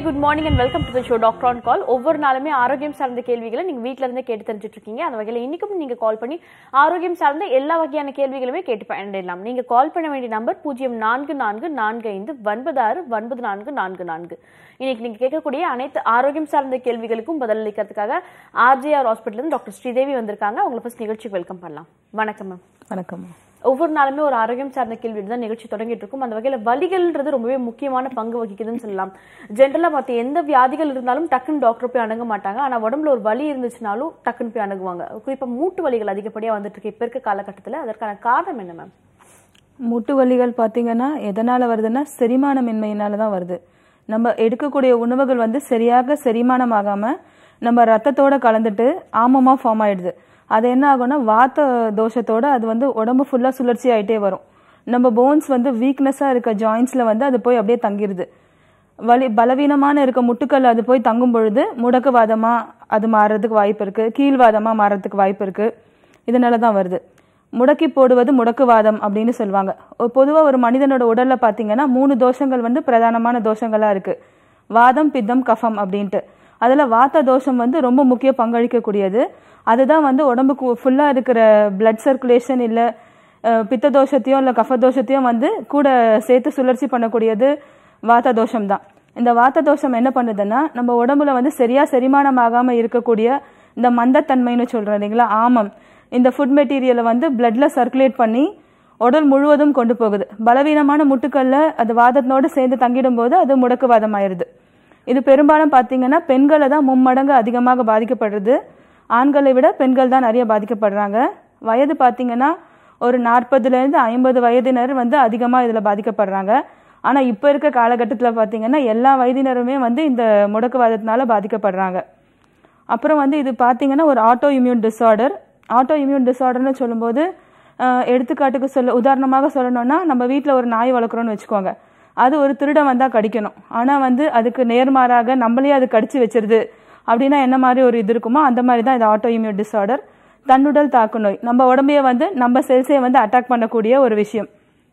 Good morning and welcome to the show doctor on call ஒவ்வொரு நாளுமே ஆரோக்கியம் சார்ந்த கேள்விகளை நீங்க வீட்ல இருந்தே கேட்டு தெரிஞ்சுட்டு இருக்கீங்க அந்த வகையில் இன்னைக்கும் நீங்க கால் பண்ணி ஆரோக்கியம் சார்ந்த எல்லா வகையான கேள்விகளுமே கேட்டு பயனிடலாம் நீங்க கால் பண்ண வேண்டிய நம்பர் பூஜ்ஜியம் நான்கு நான்கு நான்கு ஐந்து ஒன்பது ஆறு ஒன்பது நான்கு நான்கு நான்கு இன்னைக்கு நீங்க கேட்கக்கூடிய அனைத்து ஆரோக்கியம் சார்ந்த கேள்விகளுக்கும் பதிலளிக்கிறதுக்காக ஆர்ஜிஆர் ஹாஸ்பிட்டல் இருந்து டாக்டர் ஸ்ரீதேவி வந்திருக்காங்க அவங்களை ஃபர்ஸ்ட் நிகழ்ச்சிக்கு வெல்கம் பண்ணலாம் வணக்கம் மேம் வணக்கம் ஒவ்வொரு நாளுமே ஒரு ஆரோக்கியம் சார்ந்த கேள்வி தான் நிகழ்ச்சி தொடங்கிட்டு இருக்கும் அந்த வகையில் வலிகள்ன்றது ரொம்பவே முக்கியமான பங்கு வகிக்குதுன்னு சொல்லலாம் ஜென்ரலாக மற்ற எந்த வியாதிகள் இருந்தாலும் டக்குன்னு டாக்டர் போய் அணுக மாட்டாங்க ஆனால் உடம்புல ஒரு வலி இருந்துச்சுனாலும் டக்குன்னு போய் அணுகுவாங்க குறிப்பாக மூட்டு வலிகள் அதிகப்படியாக வந்துட்டு இருக்கு இப்போ இருக்க காலகட்டத்தில் அதற்கான காரணம் என்ன மேம் மூட்டு வலிகள் பார்த்தீங்கன்னா எதனால் வருதுன்னா செரிமானமின்மையினால தான் வருது நம்ம எடுக்கக்கூடிய உணவுகள் வந்து சரியாக செரிமானம் ஆகாமல் நம்ம ரத்தத்தோட கலந்துட்டு ஆமமாக ஃபார்ம் ஆயிடுது அது என்ன ஆகும்னா வாத்த தோஷத்தோட அது வந்து உடம்பு ஃபுல்லாக சுழற்சி ஆயிட்டே வரும் நம்ம போன்ஸ் வந்து வீக்னஸாக இருக்க ஜாயின்ஸில் வந்து அது போய் அப்படியே தங்கிடுது வலி பலவீனமான இருக்க முட்டுக்கள் அது போய் தங்கும் பொழுது முடக்குவாதமாக அது மாறுறதுக்கு வாய்ப்பு இருக்குது கீழ்வாதமாக மாறுறதுக்கு வாய்ப்பு இருக்குது இதனால தான் வருது முடக்கி போடுவது முடக்குவாதம் அப்படின்னு சொல்லுவாங்க பொதுவாக ஒரு மனிதனோட உடலில் பார்த்தீங்கன்னா மூணு தோஷங்கள் வந்து பிரதானமான தோஷங்களாக இருக்குது வாதம் பித்தம் கஃபம் அப்படின்ட்டு அதில் வாத்த தோஷம் வந்து ரொம்ப முக்கிய பங்களிக்கக்கூடியது அதுதான் வந்து உடம்புக்கு ஃபுல்லாக இருக்கிற பிளட் சர்க்குலேஷன் இல்லை பித்த தோஷத்தையும் இல்லை கஃப தோஷத்தையும் வந்து கூட சேர்த்து சுழற்சி பண்ணக்கூடியது வாத்த தோஷம் தான் இந்த வாத்த தோஷம் என்ன பண்ணுதுன்னா நம்ம உடம்புல வந்து சரியாக செரிமானம் ஆகாமல் இருக்கக்கூடிய இந்த மந்தத்தன்மைன்னு சொல்கிறோம் இல்லைங்களா ஆமம் இந்த ஃபுட் மெட்டீரியலை வந்து பிளட்ல சர்க்குலேட் பண்ணி உடல் முழுவதும் கொண்டு போகுது பலவீனமான முட்டுக்கல்ல அது வாதத்தோடு சேர்ந்து தங்கிடும் போது அது முடக்குவாதம் ஆயிருது இது பெரும்பாலும் பார்த்தீங்கன்னா பெண்களை தான் மும்மடங்கு அதிகமாக பாதிக்கப்படுறது ஆண்களை விட பெண்கள் தான் நிறைய பாதிக்கப்படுறாங்க வயது பார்த்தீங்கன்னா ஒரு நாற்பதுலேருந்து ஐம்பது வயதினர் வந்து அதிகமாக இதில் பாதிக்கப்படுறாங்க ஆனால் இப்போ இருக்க காலகட்டத்தில் பார்த்தீங்கன்னா எல்லா வயதினருமே வந்து இந்த முடக்குவாதத்தினால பாதிக்கப்படுறாங்க அப்புறம் வந்து இது பார்த்தீங்கன்னா ஒரு autoimmune disorder autoimmune டிஸார்டர்னு சொல்லும்போது எடுத்துக்காட்டுக்கு சொல்ல உதாரணமாக சொல்லணும்னா நம்ம வீட்டில் ஒரு நாய் வளர்க்குறோன்னு வச்சுக்கோங்க அது ஒரு திருடன் வந்தால் கடிக்கணும் ஆனால் வந்து அதுக்கு நேர்மாறாக நம்மளே அது கடிச்சு வச்சிருது அப்படின்னா என்ன மாதிரி ஒரு இது இருக்குமோ அந்த மாதிரி தான் இது ஆட்டோ இம்யூன் டிஸார்டர் தன்னுடல் தாக்கு நோய் நம்ம உடம்பையே வந்து நம்ம செல்ஸையே வந்து அட்டாக் பண்ணக்கூடிய ஒரு விஷயம்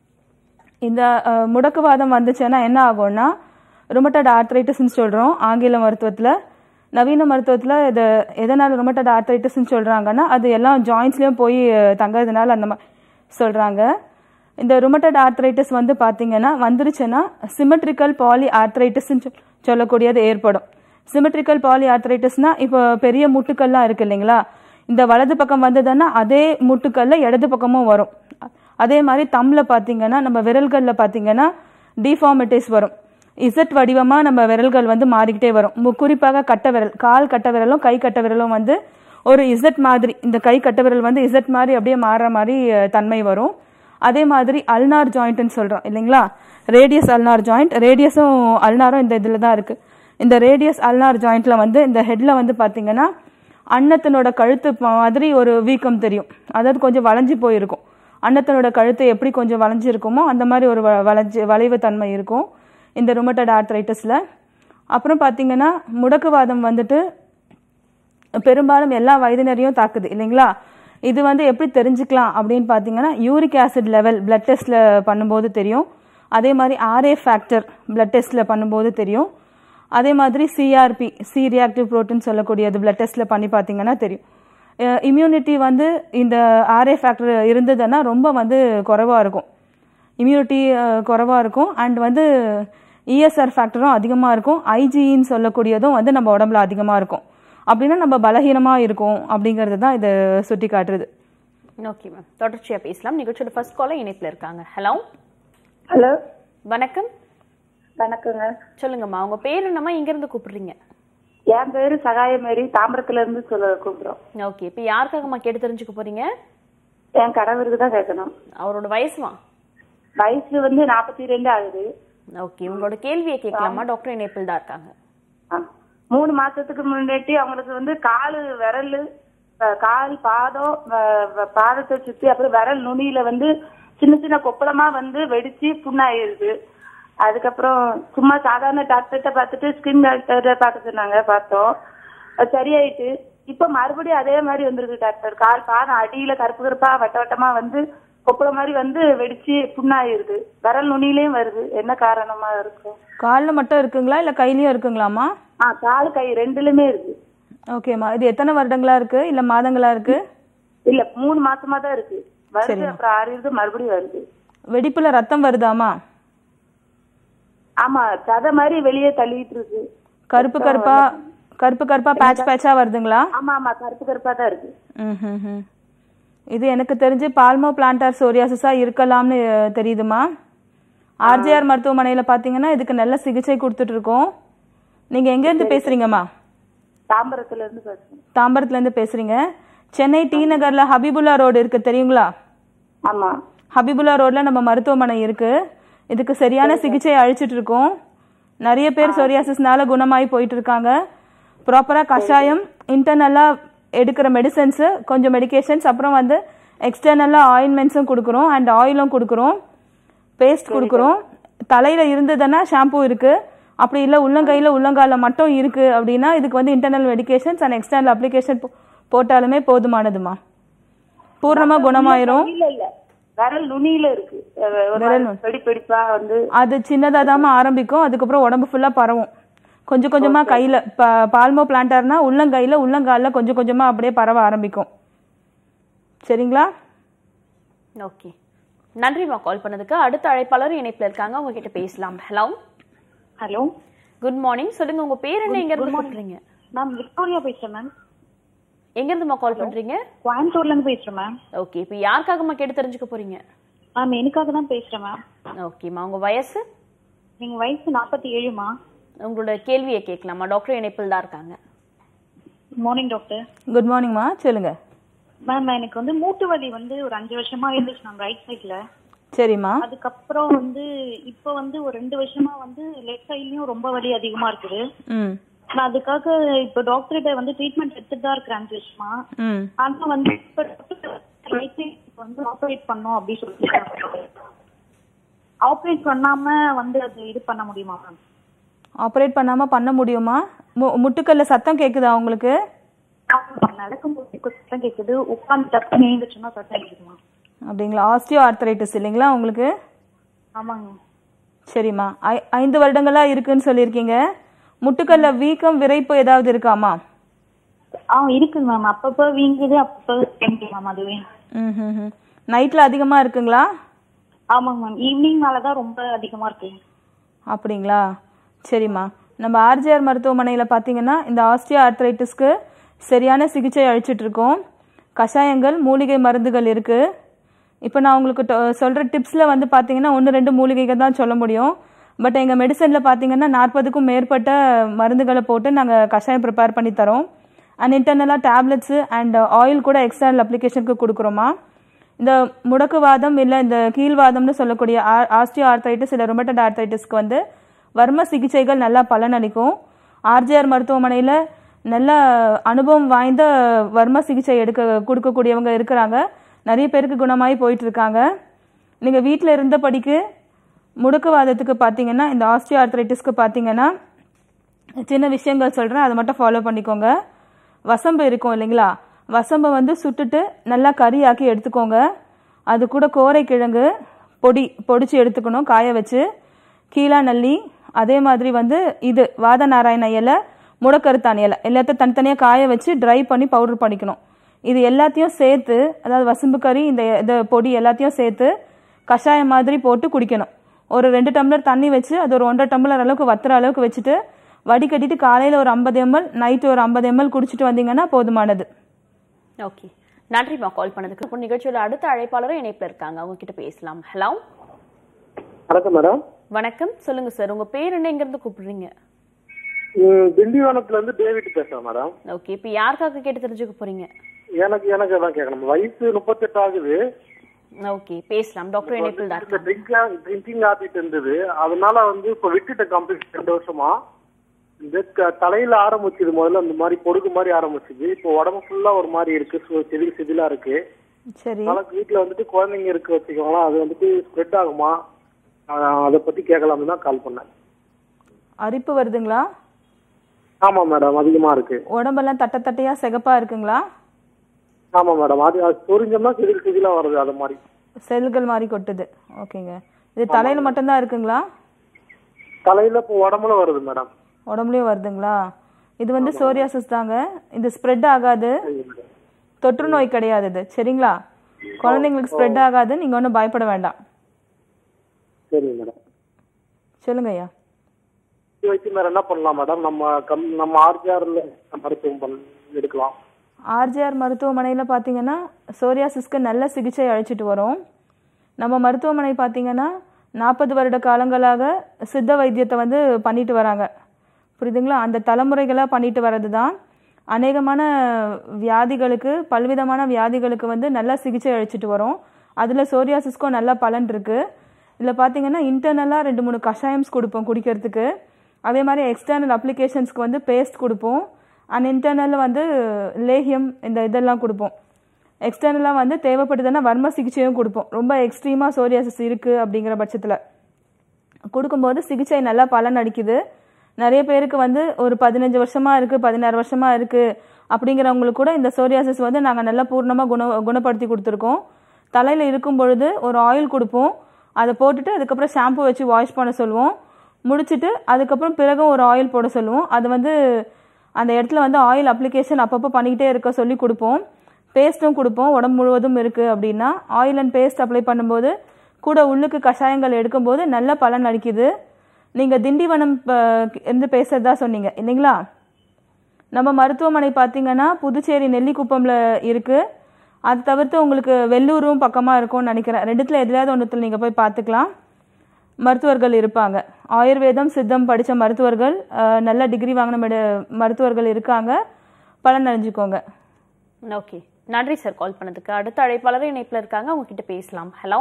இந்த முடக்குவாதம் வந்துச்சுன்னா என்ன ஆகும்னா ருமட்டட் ஆர்த்ரைட்டிஸ்ன்னு சொல்கிறோம் ஆங்கில மருத்துவத்தில் நவீன மருத்துவத்தில் இதை எதனால் ருமட்டட் ஆர்த்ரைட்டிஸ்ன்னு சொல்கிறாங்கன்னா அது எல்லாம் ஜாயின்ஸ்லேயும் போய் தங்கிறதுனால அந்த மாதிரி சொல்கிறாங்க இந்த ருமட்டட் ஆர்த்ரைட்டிஸ் வந்து பார்த்தீங்கன்னா வந்துருச்சுன்னா சிமெட்ரிக்கல் பாலி ஆர்த்ரைட்டிஸ்ன்னு சொல்லக்கூடியது ஏற்படும் சிமெட்ரிக்கல் பாலி ஆர்த்ரைட்டிஸ்னால் இப்போ பெரிய முட்டுக்கள்லாம் இருக்குது இல்லைங்களா இந்த வலது பக்கம் வந்ததுன்னா அதே முட்டுக்கல்ல இடது பக்கமும் வரும் அதே மாதிரி தம்மில் பார்த்தீங்கன்னா நம்ம விரல்களில் பார்த்தீங்கன்னா டிஃபார்மிட்டிஸ் வரும் இசட் வடிவமாக நம்ம விரல்கள் வந்து மாறிக்கிட்டே வரும் குறிப்பாக கட்ட விரல் கால் கட்ட விரலும் கை கட்ட விரலும் வந்து ஒரு இசட் மாதிரி இந்த கை கட்ட விரல் வந்து இசட் மாதிரி அப்படியே மாறுற மாதிரி தன்மை வரும் அதே மாதிரி அல்னார் ஜாயிண்ட்னு சொல்கிறோம் இல்லைங்களா ரேடியஸ் அல்னார் ஜாயிண்ட் ரேடியஸும் அல்னாரும் இந்த இதில் தான் இருக்குது இந்த ரேடியஸ் அல்னார் ஜாயிண்ட்டில் வந்து இந்த ஹெட்டில் வந்து பார்த்தீங்கன்னா அன்னத்தினோட கழுத்து மாதிரி ஒரு வீக்கம் தெரியும் அதாவது கொஞ்சம் வளைஞ்சு போயிருக்கும் அன்னத்தினோட கழுத்து எப்படி கொஞ்சம் வளைஞ்சிருக்குமோ அந்த மாதிரி ஒரு வளைஞ்சு வளைவு தன்மை இருக்கும் இந்த ருமட்டட் ஆர்த்ரைட்டிஸில் அப்புறம் பார்த்தீங்கன்னா முடக்குவாதம் வந்துட்டு பெரும்பாலும் எல்லா வயதினரையும் தாக்குது இல்லைங்களா இது வந்து எப்படி தெரிஞ்சுக்கலாம் அப்படின்னு பார்த்தீங்கன்னா யூரிக் ஆசிட் லெவல் பிளட் டெஸ்ட்டில் பண்ணும்போது தெரியும் அதே மாதிரி ஆர்ஏ ஃபேக்டர் பிளட் டெஸ்ட்டில் பண்ணும்போது தெரியும் அதே மாதிரி சிஆர்பி சி ரியாக்டிவ் ப்ரோட்டீன் சொல்லக்கூடியது பிளட் டெஸ்ட்டில் பண்ணி பார்த்தீங்கன்னா தெரியும் இம்யூனிட்டி வந்து இந்த ஆர்ஏ ஃபேக்டர் இருந்ததுன்னா ரொம்ப வந்து குறைவாக இருக்கும் இம்யூனிட்டி குறைவாக இருக்கும் அண்ட் வந்து இஎஸ்ஆர் ஃபேக்டரும் அதிகமாக இருக்கும் ஐஜின்னு சொல்லக்கூடியதும் வந்து நம்ம உடம்புல அதிகமாக இருக்கும் அப்படின்னா நம்ம பலகீனமாக இருக்கும் அப்படிங்கிறது தான் இதை சுட்டி காட்டுறது ஓகே மேம் தொடர்ச்சியாக பேசலாம் நிகழ்ச்சியோட ஃபர்ஸ்ட் காலை இணைப்பில் இருக்காங்க ஹலோ ஹலோ வணக்கம் வணக்கங்க சொல்லுங்கம்மா உங்க பேர் என்னம்மா இங்க இருந்து கூப்பிடுறீங்க என் பேரு சகாயமேரி தாம்பரத்துல இருந்து சொல்ல கூப்பிடுறோம் ஓகே இப்போ யாருக்காகம்மா கேட்டு தெரிஞ்சுக்க போறீங்க என் கணவருக்கு தான் கேட்கணும் அவரோட வயசுமா வயசு வந்து நாற்பத்தி ரெண்டு ஆகுது ஓகே உங்களோட கேள்வியை கேட்கலாமா டாக்டர் இணைப்பில் தான் இருக்காங்க ஆ. மூணு மாசத்துக்கு முன்னாடி அவங்களுக்கு வந்து காலு விரல் அஹ், கால் பாதம் வ- வ- பாதத்தை சுத்தி அப்புறம் விரல் நுனியில வந்து சின்ன சின்ன கொப்பளமா வந்து வெடிச்சு புண்ணாயிருது அதுக்கப்புறம் சும்மா சாதாரண டாக்டர்கிட்ட பார்த்துட்டு ஸ்கின் டாக்டர் பார்க்க சொன்னாங்க பார்த்தோம் அது சரியாயிட்டு இப்ப மறுபடியும் அதே மாதிரி வந்திருக்கு டாக்டர் கால் பாதம் அடியில கருப்பு கருப்பா வட்ட வட்டமா வந்து கொப்பள மாதிரி வந்து வெடிச்சு புண்ணாயிருது விரல் நுனியிலயும் வருது என்ன காரணமா இருக்கும் காலில் மட்டும் இருக்குங்களா இல்லை கையிலயும் இருக்குங்களாம்மா ஆ கால் கை ரெண்டுலயுமே இருக்கு ஓகேம்மா இது எத்தனை வருடங்களா இருக்கு இல்லை மாதங்களா இருக்கு இல்ல மூணு மாசமா தான் இருக்கு வருது அப்புறம் ஆறிடுது மறுபடியும் வருது வெடிப்புல ரத்தம் வருதாம்மா ஆமா சதை மாதிரி வெளியே தள்ளிட்டு இருக்கு கருப்பு கருப்பா கருப்பு கருப்பா பேட்ச் பேட்சா வருதுங்களா ஆமா ஆமா கருப்பு கருப்பா தான் இருக்கு ம்ஹும்ஹும். இது எனக்கு தெரிஞ்சு பால்மோ பிளான்டார் சோரியாசிஸா இருக்கலாம்னு அஹ், தெரியுதுமா ஆர்ஜிஆர் மருத்துவமனையில பாத்தீங்கன்னா இதுக்கு நல்ல சிகிச்சை கொடுத்துட்டு இருக்கோம் நீங்க எங்க இருந்து பேசுறீங்கம்மா தாம்பரத்துல இருந்து பேசுறேன் தாம்பரத்துல இருந்து பேசுறீங்க சென்னை டி நகர்ல ஹபிபுல்லா ரோடு இருக்கு தெரியுங்களா ஆமா ஹபிபுல்லா ரோட்ல நம்ம மருத்துவமனை இருக்கு இதுக்கு சரியான சிகிச்சை அழிச்சிட்டு இருக்கோம் நிறைய பேர் சொரியாசிஸ்னால குணமாயி போயிட்டு இருக்காங்க ப்ராப்பரா கஷாயம் இன்டர்னலா எடுக்கிற மெடிசன்ஸ் கொஞ்சம் மெடிகேஷன்ஸ் அப்புறம் வந்து எக்ஸ்டர்னலா ஆயின்மெண்ட்ஸும் கொடுக்குறோம் அண்ட் ஆயிலும் கொடுக்குறோம் பேஸ்ட் கொடுக்குறோம் தலையில இருந்ததுன்னா ஷாம்பு இருக்கு அப்படி இல்லை உள்ளங்கையில உள்ளங்கால மட்டும் இருக்கு அப்படின்னா இதுக்கு வந்து internal medications and external application போட்டாலுமே போதுமானதுமா பூர்ணமா குணமாயிரும் இல்ல இல்ல விரல் நுனியில இருக்கு அஹ் ஒரு விரல் மாதிரி வெடி வெடிப்பா வந்து அது சின்னதாக ஆரம்பிக்கும் அதுக்கப்புறம் உடம்பு ஃபுல்லா பரவும் கொஞ்சம் கொஞ்சமா கையில ப- பால்மோ பிளான்டார்னா உள்ளங்கையில உள்ளங்கால்ல கொஞ்சம் கொஞ்சமா அப்படியே பரவ ஆரம்பிக்கும் சரிங்களா ஓகே நன்றிம்மா கால் பண்ணதுக்கு அடுத்த அழைப்பாளர் இணைப்புல இருக்காங்க அவங்க கிட்ட பேசலாம் ஹலோ ஹலோ குட் மார்னிங் சொல்லுங்க உங்க பேர் என்ன எங்க இருந்து கூப்பிடுறீங்க மேம் விக்டோரியா பேசுறேன் மேம் எங்க இருந்துமா கால் பண்றீங்க கோயம்புத்தூர்ல இருந்து பேசுறேன் மேம் ஓகே இப்போ யாருக்காகம்மா கேட்டு தெரிஞ்சுக்க போறீங்க மேம் எனக்காக தான் பேசுறேன் மேம் ஓகேம்மா உங்க வயசு நீங்க வயசு நாற்பத்தி ஏழுமா உங்களோட கேள்வியை கேட்கலாமா டாக்டர் இணைப்பில் தான் இருக்காங்க குட் மார்னிங் டாக்டர் குட் மார்னிங்மா சொல்லுங்க மேம் எனக்கு வந்து மூட்டு வலி வந்து ஒரு அஞ்சு வருஷமா இருந்துச்சு மேம் ரைட் சைட்ல சரிம்மா அதுக்கப்புறம் வந்து இப்போ வந்து ஒரு ரெண்டு வருஷமா வந்து லெஃப்ட் சைட்லயும் ரொம்ப வலி அதிகமா இருக்குது ம் நான் அதுக்காக இப்போ டாக்டர்கிட்ட வந்து ட்ரீட்மெண்ட் எடுத்துட்டு தான் இருக்கிறேன் அஞ்சு வருஷமா ம் ஆனா வந்து இப்போ ரைட் சைட் வந்து ஆப்ரேட் பண்ணோம் அப்படின்னு சொல்லிட்டு ஆப்ரேட் பண்ணாம வந்து அது இது பண்ண முடியுமா மேம் ஆப்ரேட் பண்ணாம பண்ண முடியுமா மு- முட்டுக்கல்ல சத்தம் கேக்குதா உங்களுக்கு நடக்கும்போது சத்தம் கேக்குது உட்காந்து டக்குன்னு எழுந்துச்சுன்னா சத்தம் கேக்குதுமா அப்படிங்களா ஆஸ்டியோ ஆர்த்தரைட்டிஸ் இல்லைங்களா உங்களுக்கு ஆமாங்க சரிம்மா ஐ- ஐந்து வருடங்களா இருக்குன்னு சொல்லியிருக்கீங்க முட்டுக்கல்ல வீக்கம் விரைப்பு ஏதாவது இருக்காமா ஆ இருக்குங்க மேம் அப்பப்போ வீங்குது அப்பப்போ வீங்குது மேம் அதுவே ம் ம் ம் நைட்டில் அதிகமாக இருக்குங்களா ஆமாங்க மேம் ஈவினிங் மேல தான் ரொம்ப அதிகமா இருக்கு அப்படிங்களா சரிம்மா நம்ம ஆர்ஜிஆர் மருத்துவமனையில் பார்த்தீங்கன்னா இந்த ஆஸ்டியோ ஆர்த்ரைட்டிஸ்க்கு சரியான சிகிச்சை அளிச்சிட்டு இருக்கோம் கஷாயங்கள் மூலிகை மருந்துகள் இருக்குது இப்போ நான் உங்களுக்கு டொ- சொல்ற டிப்ஸில் வந்து பார்த்தீங்கன்னா ஒன்று ரெண்டு மூலிகைகள் தான் சொல்ல முடியும் பட் எங்கள் மெடிசனில் பார்த்தீங்கன்னா நாற்பதுக்கும் மேற்பட்ட மருந்துகளை போட்டு நாங்கள் கஷாயம் ப்ரிப்பேர் பண்ணி தரோம் அண்ட் இன்டர்னலாக டேப்லெட்ஸு அண்ட் ஆயில் கூட எக்ஸ்டர்னல் அப்ளிகேஷனுக்கு கொடுக்குறோமா இந்த முடக்குவாதம் இல்லை இந்த கீழ்வாதம்னு சொல்லக்கூடிய ஆஸ்டியோ ஆர்த்தைட்டிஸ் இல்லை ரொமட்டட் ஆர்த்தைட்டிஸ்க்கு வந்து வர்ம சிகிச்சைகள் நல்லா பலனளிக்கும் ஆர்ஜிஆர் மருத்துவமனையில் நல்ல அனுபவம் வாய்ந்த வர்ம சிகிச்சை எடுக்க கொடுக்கக்கூடியவங்க இருக்கிறாங்க நிறைய பேருக்கு குணமாகி போயிட்டு இருக்காங்க நீங்கள் வீட்டில் இருந்தபடிக்கு முடக்குவாதத்துக்கு பார்த்தீங்கன்னா இந்த ஆஸ்டியோ ஆர்த்ரைட்டிஸ்க்கு பார்த்தீங்கன்னா சின்ன விஷயங்கள் சொல்கிறேன் அதை மட்டும் ஃபாலோ பண்ணிக்கோங்க வசம்பு இருக்கும் இல்லைங்களா வசம்பை வந்து சுட்டுட்டு நல்லா கறியாக்கி எடுத்துக்கோங்க அது கூட கோரைக்கிழங்கு பொடி பொடிச்சு எடுத்துக்கணும் காய வச்சு கீழா நல்லி அதே மாதிரி வந்து இது வாத நாராயண இலை முடக்கருத்தான் இலை எல்லாத்தையும் தனித்தனியாக காய வச்சு ட்ரை பண்ணி பவுடர் பண்ணிக்கணும் இது எல்லாத்தையும் சேர்த்து அதாவது வசம்பு கறி இந்த இந்த பொடி எல்லாத்தையும் சேர்த்து கஷாயம் மாதிரி போட்டு குடிக்கணும் ஒரு ரெண்டு டம்ளர் தண்ணி வச்சு அது ஒரு ஒன்றரை டம்ளர் அளவுக்கு வத்துற அளவுக்கு வச்சுட்டு வடிகட்டிட்டு காலையில் ஒரு ஐம்பது எம்எல் நைட்டு ஒரு ஐம்பது எம்எல் குடிச்சிட்டு வந்தீங்கன்னா போதுமானது ஓகே நன்றிம்மா கால் பண்ணதுக்கு இப்போ நிகழ்ச்சியோட அடுத்த அழைப்பாளரும் இணைப்பில் இருக்காங்க அவங்க கிட்ட பேசலாம் ஹலோ வணக்கம் மேடம் வணக்கம் சொல்லுங்க சார் உங்க பேர் என்ன எங்க இருந்து கூப்பிடுறீங்க ம், திண்டிவனத்துல இருந்து டேவிட் பேசுறேன் மேடம் ஓகே இப்போ யாருக்காக கேட்டு தெரிஞ்சுக்க போறீங்க எனக்கு எனக்கு அதான் கேட்கணும் வயசு முப்பத்தெட்டு ஆகுது ஓகே பேசலாம் டாக்டர் இணைப்பில் தான் இந்த ட்ரிங்க் ட்ரிங்கிங் ஹாபிட் இருந்தது அதனால வந்து இப்ப விட்டுட்ட கம்ப்ளீட் ரெண்டு வருஷமா இந்த க- தலையில ஆரம்பிச்சது முதல்ல இந்த மாதிரி பொடுகு மாதிரி ஆரம்பிச்சது இப்போ உடம்பு ஃபுல்லா ஒரு மாதிரி இருக்கு சு- செதில் செதிலா இருக்கு சரி அதனால வீட்டுல வந்துட்டு குழந்தைங்க இருக்கு வச்சுக்கோங்களேன் அது வந்துட்டு ஸ்ப்ரெட் ஆகுமா ஆஹ் அதை பத்தி கேட்கலாம்னு தான் கால் பண்ணேன் அரிப்பு வருதுங்களா ஆமா மேடம் அதிகமா இருக்கு உடம்பெல்லாம் தட்ட தட்டையா சிகப்பா இருக்குங்களா ஆமா மேடம் அது அது சொரிஞ்சோம்னா செதில் செதிலா வருது அது மாதிரி செல்கள் மாதிரி கொட்டுது ஓகேங்க இது தலையில் மட்டும்தான் இருக்குங்களா தலையில இப்போ உடம்புல வருது மேடம் உடம்புலயும் வருதுங்களா இது வந்து சோரியாசிஸ் தாங்க இது ஸ்ப்ரெட் ஆகாது தொற்று நோய் கிடையாது இது சரிங்களா குழந்தைங்களுக்கு ஸ்ப்ரெட் ஆகாது நீங்கள் ஒன்றும் பயப்பட வேண்டாம் சரிங்க மேடம் சொல்லுங்க ஐயா இது வச்சு வேற என்ன பண்ணலாம் மேடம் நம்ம கம் நம்ம ஆர்ஜிஆர்ல மருத்துவம் பண்ண எடுக்கலாம் ஆர்ஜிஆர் மருத்துவமனையில் பார்த்தீங்கன்னா சோரியாசிஸ்க்கு நல்ல சிகிச்சை அழைச்சிட்டு வரோம் நம்ம மருத்துவமனை பார்த்தீங்கன்னா நாற்பது வருட காலங்களாக சித்த வைத்தியத்தை வந்து பண்ணிட்டு வராங்க புரியுதுங்களா அந்த தலைமுறைகளாக பண்ணிட்டு வர்றது தான் அநேகமான வியாதிகளுக்கு பல்விதமான வியாதிகளுக்கு வந்து நல்ல சிகிச்சை அழைச்சிட்டு வரோம் அதில் சோரியாசிஸ்க்கும் நல்ல பலன் இருக்குது இதில் பார்த்தீங்கன்னா இன்டர்னலாக ரெண்டு மூணு கஷாயம்ஸ் கொடுப்போம் குடிக்கிறதுக்கு அதே மாதிரி எக்ஸ்டர்னல் அப்ளிகேஷன்ஸ்க்கு வந்து பேஸ்ட் கொடுப்போம் அண்ட் இன்டர்னலில் வந்து லேகியம் இந்த இதெல்லாம் கொடுப்போம் எக்ஸ்டர்னலாக வந்து தேவைப்படுதுன்னா வர்ம சிகிச்சையும் கொடுப்போம் ரொம்ப எக்ஸ்ட்ரீமாக சோரியாசிஸ் இருக்குது அப்படிங்கிற பட்சத்தில் கொடுக்கும்போது சிகிச்சை நல்லா பலன் அளிக்குது நிறைய பேருக்கு வந்து ஒரு பதினஞ்சு வருஷமாக இருக்குது பதினாறு வருஷமாக இருக்குது அப்படிங்கிறவங்களுக்கு கூட இந்த சோரியாசிஸ் வந்து நாங்கள் நல்லா பூர்ணமாக குண குணப்படுத்தி கொடுத்துருக்கோம் தலையில் இருக்கும் பொழுது ஒரு ஆயில் கொடுப்போம் அதை போட்டுட்டு அதுக்கப்புறம் ஷாம்பு வச்சு வாஷ் பண்ண சொல்லுவோம் முடிச்சிட்டு அதுக்கப்புறம் பிறகும் ஒரு ஆயில் போட சொல்லுவோம் அது வந்து அந்த இடத்துல வந்து ஆயில் அப்ளிகேஷன் அப்பப்போ பண்ணிக்கிட்டே இருக்க சொல்லி கொடுப்போம் பேஸ்ட்டும் கொடுப்போம் உடம்பு முழுவதும் இருக்குது அப்படின்னா ஆயில் அண்ட் பேஸ்ட் அப்ளை பண்ணும்போது கூட உள்ளுக்கு கஷாயங்கள் எடுக்கும்போது நல்ல பலன் அளிக்குது நீங்கள் திண்டிவனம் ப- இருந்து பேசுகிறதா சொன்னீங்க இல்லைங்களா நம்ம மருத்துவமனை பார்த்தீங்கன்னா புதுச்சேரி நெல்லிக்குப்பம்ல இருக்குது அது தவிர்த்து உங்களுக்கு வெள்ளூரும் பக்கமாக இருக்கும்னு நினைக்கிறேன் ரெண்டுத்தில் எதுலையாவது ஒன்றுத்தில் நீங்கள் போய் பார்த்துக்கலாம் மருத்துவர்கள் இருப்பாங்க ஆயுர்வேதம் சித்தம் படித்த மருத்துவர்கள் அஹ், நல்ல டிகிரி வாங்கின மெட- மருத்துவர்கள் இருக்காங்க பலன் அடைஞ்சுக்கோங்க ஓகே நன்றி சார் கால் பண்ணதுக்கு அடுத்த அழைப்பாளர் இணைப்புல இருக்காங்க அவங்க கிட்ட பேசலாம் ஹலோ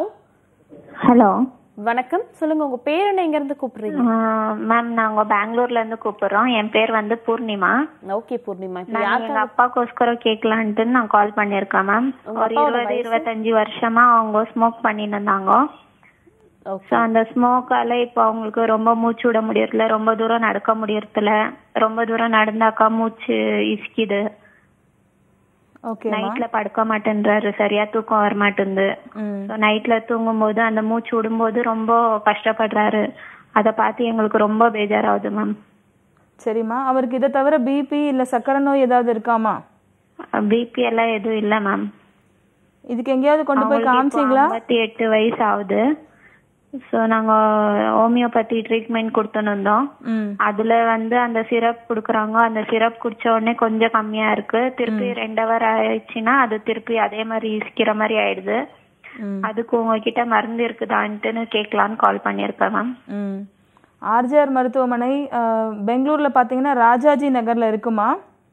ஹலோ வணக்கம் சொல்லுங்க உங்க பேர் என்ன எங்க இருந்து கூப்பிடுறீங்க மேம் நாங்க பெங்களூர்ல இருந்து கூப்பிடுறோம் என் பேர் வந்து பூர்ணிமா ஓகே பூர்ணிமா இப்ப நான் யார் எங்க அப்பாக்கோஸ்கரம் கேட்கலான்ட்டு நான் கால் பண்ணிருக்கேன் மேம் உங்க ஒரு அப்பாவோட இருபது வயசு? இருபத்தஞ்சு வருஷமா அவங்க ஸ்மோக் பண்ணிட்டு இருந்தாங்க ஓகே ஸோ அந்த ஸ்மோக்கால இப்போ அவங்களுக்கு ரொம்ப மூச்சு விட முடியறதில்ல ரொம்ப தூரம் நடக்க முடியறதில்ல ரொம்ப தூரம் நடந்தாக்கா மூச்சு இசிக்குது ஓகே நைட்ல படுக்க மாட்டேன்றாரு சரியா தூக்கம் வர மாட்டேங்குது ம் ஸோ நைட்ல தூங்கும்போது அந்த மூச்சு விடும்போது ரொம்ப கஷ்டப்படுறாரு அதை பார்த்து எங்களுக்கு ரொம்ப பேஜாராகுது மேம் சரிம்மா அவருக்கு இதை தவிர பிபி இல்லை சக்கரை நோய் ஏதாவது இருக்காமா பிபி எல்லாம் எதுவும் இல்ல மேம் இதுக்கு எங்கேயாவது கொண்டு போய் காமிச்சிங்களா ஐம்பத்தி எட்டு வயசு ஆகுது ஸோ நாங்க ஹோமியோபதி ட்ரீட்மெண்ட் கொடுத்துன்னு இருந்தோம் ம் அதுல வந்து அந்த சிரப் குடுக்குறாங்க அந்த சிரப் குடிச்ச உடனே கொஞ்சம் கம்மியா இருக்கு திருப்பி ரெண்டு ஹவர் ஆயிடுச்சுன்னா அது திருப்பி அதே மாதிரி இசிக்கிற மாதிரி ஆயிடுது ம் அதுக்கு உங்ககிட்ட மருந்து இருக்குதான்ட்டுன்னு கேட்கலான்னு கால் பண்ணியிருக்கேன் மேம் ம் ஆர்ஜிஆர் மருத்துவமனை அஹ், பெங்களூர்ல பார்த்தீங்கன்னா ராஜாஜி நகர்ல இருக்குமா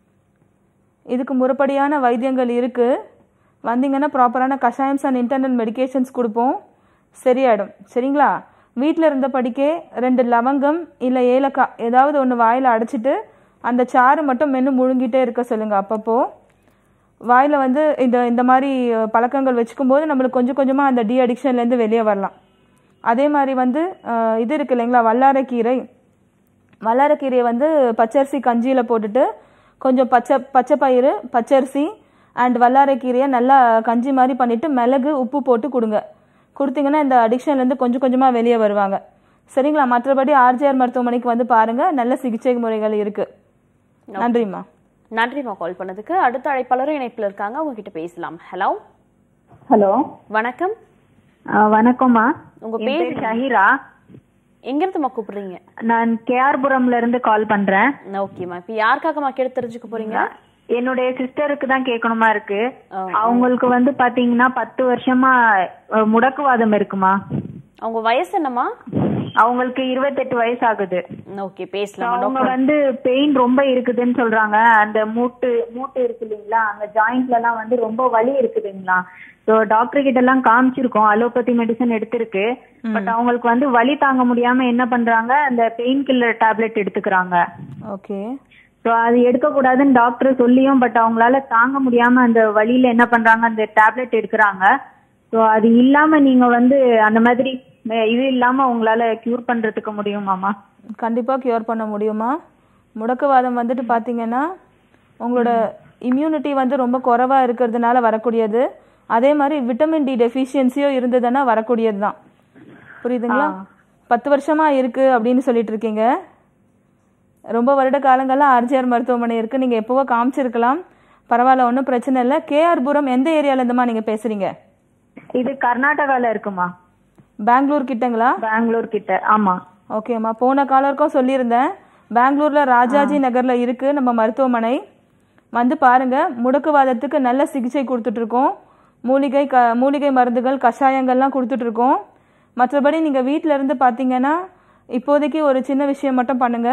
இதுக்கு முறைப்படியான வைத்தியங்கள் இருக்கு வந்தீங்கன்னா ப்ராப்பரான கஷாயம்ஸ் அண்ட் இன்டர்னல் மெடிகேஷன்ஸ் கொடுப்போம் சரியாயிடும் சரிங்களா வீட்டில் இருந்தபடிக்கே ரெண்டு லவங்கம் இல்லை ஏலக்காய் ஏதாவது ஒன்று வாயில் அடைச்சிட்டு அந்த சாறு மட்டும் மென்று முழுங்கிட்டே இருக்க சொல்லுங்க அப்பப்போ வாயில் வந்து இந்த இந்த மாதிரி அஹ், பழக்கங்கள் வச்சுக்கும்போது நம்மளுக்கு கொஞ்சம் கொஞ்சமாக அந்த டி அடிக்ஷன்லேருந்து வெளியே வரலாம் அதே மாதிரி வந்து அஹ், இது இருக்கு இல்லைங்களா வல்லாரைக்கீரை வல்லாரைக்கீரையை வந்து பச்சரிசி கஞ்சியில் போட்டுட்டு கொஞ்சம் பச்சை பச்சை பயிறு பச்சரிசி அண்ட் வல்லாரைக்கீரையை நல்லா கஞ்சி மாதிரி பண்ணிட்டு மிளகு உப்பு போட்டு கொடுங்க கொடுத்தீங்கன்னா இந்த அடிக்ஷன்லேருந்து கொஞ்சம் கொஞ்சமாக வெளியே வருவாங்க சரிங்களா மற்றபடி ஆர்ஜிஆர் மருத்துவமனைக்கு வந்து பாருங்க நல்ல சிகிச்சை முறைகள் இருக்கு நன்றிம்மா நன்றிமா கால் பண்ணதுக்கு அடுத்த அழைப்பாளரும் இணைப்புல இருக்காங்க அவங்க கிட்ட பேசலாம் ஹலோ ஹலோ வணக்கம் வணக்கம்மா உங்க என் பேர் பேர் ஷஹீரா எங்க இருந்துமா கூப்பிடுறீங்க நான் கேஆர்புரம்ல இருந்து கால் பண்றேன் ஓகேமா இப்ப யாருக்காகமா கேட்டு தெரிஞ்சுக்க போறீங்க என்னுடைய சிஸ்டருக்கு தான் கேட்கணுமா இருக்கு ஆ. அவங்களுக்கு வந்து பாத்தீங்கன்னா பத்து வருஷமா அஹ், முடக்குவாதம் இருக்குமா அவங்க வயசு என்னம்மா அவங்களுக்கு இருபத்தெட்டு வயசு ஆகுது ஓகே பேசலாம் அவங்க வந்து பெயின் ரொம்ப இருக்குதுன்னு சொல்றாங்க அந்த மூட்டு மூட்டு இருக்கு இல்லைங்களா அந்த ஜாயிண்ட்ல எல்லாம் வந்து ரொம்ப வலி இருக்குதுங்களா ஸோ டாக்டர் கிட்ட எல்லாம் காமிச்சிருக்கோம் அலோபதி மெடிசன் எடுத்திருக்கு பட் அவங்களுக்கு வந்து வலி தாங்க முடியாம என்ன பண்றாங்க அந்த பெயின் கில்லர் டேப்லெட் எடுத்துக்கிறாங்க ஓகே ஸோ அது எடுக்கக்கூடாதுன்னு டாக்டர் சொல்லியும் பட் அவங்களால தாங்க முடியாம அந்த வழியில என்ன பண்றாங்க அந்த டேப்லெட் எடுக்கிறாங்க ஸோ அது இல்லாம நீங்க வந்து அந்த மாதிரி அஹ், இது இல்லாம உங்களால கியூர் பண்றதுக்கு முடியுமாமா கண்டிப்பாக க்யூர் பண்ண முடியுமா முடக்குவாதம் வந்துட்டு பார்த்தீங்கன்னா உங்களோட இம்யூனிட்டி வந்து ரொம்ப குறைவாக இருக்கிறதுனால வரக்கூடியது அதே மாதிரி விட்டமின் டி டெஃபிஷியன்சியோ இருந்ததுன்னா வரக்கூடியது தான் புரியுதுங்களா பத்து வருஷமா இருக்கு அப்படின்னு சொல்லிட்டு இருக்கீங்க ரொம்ப வருட காலங்கள்ல ஆர்ஜிஆர் மருத்துவமனை இருக்கு நீங்க எப்பவோ காமிச்சிருக்கலாம் பரவாயில்ல ஒன்றும் பிரச்சனை இல்லை கேஆர் புரம் எந்த ஏரியால இருந்துமா நீங்க பேசுறீங்க இது கர்நாடகால இருக்குமா பெங்களூர் கிட்டங்களா பெங்களூர் கிட்ட ஆமா ஓகேம்மா போன காலருக்கும் சொல்லியிருந்தேன் பெங்களூர்ல ராஜாஜி நகர்ல இருக்கு நம்ம மருத்துவமனை வந்து பாருங்க முடக்குவாதத்துக்கு நல்ல சிகிச்சை கொடுத்துட்டு இருக்கோம் மூலிகை க மூலிகை மருந்துகள் கஷாயங்கள்லாம் கொடுத்துட்டு இருக்கோம் மற்றபடி நீங்க வீட்ல இருந்து பார்த்தீங்கன்னா இப்போதைக்கு ஒரு சின்ன விஷயம் மட்டும் பண்ணுங்க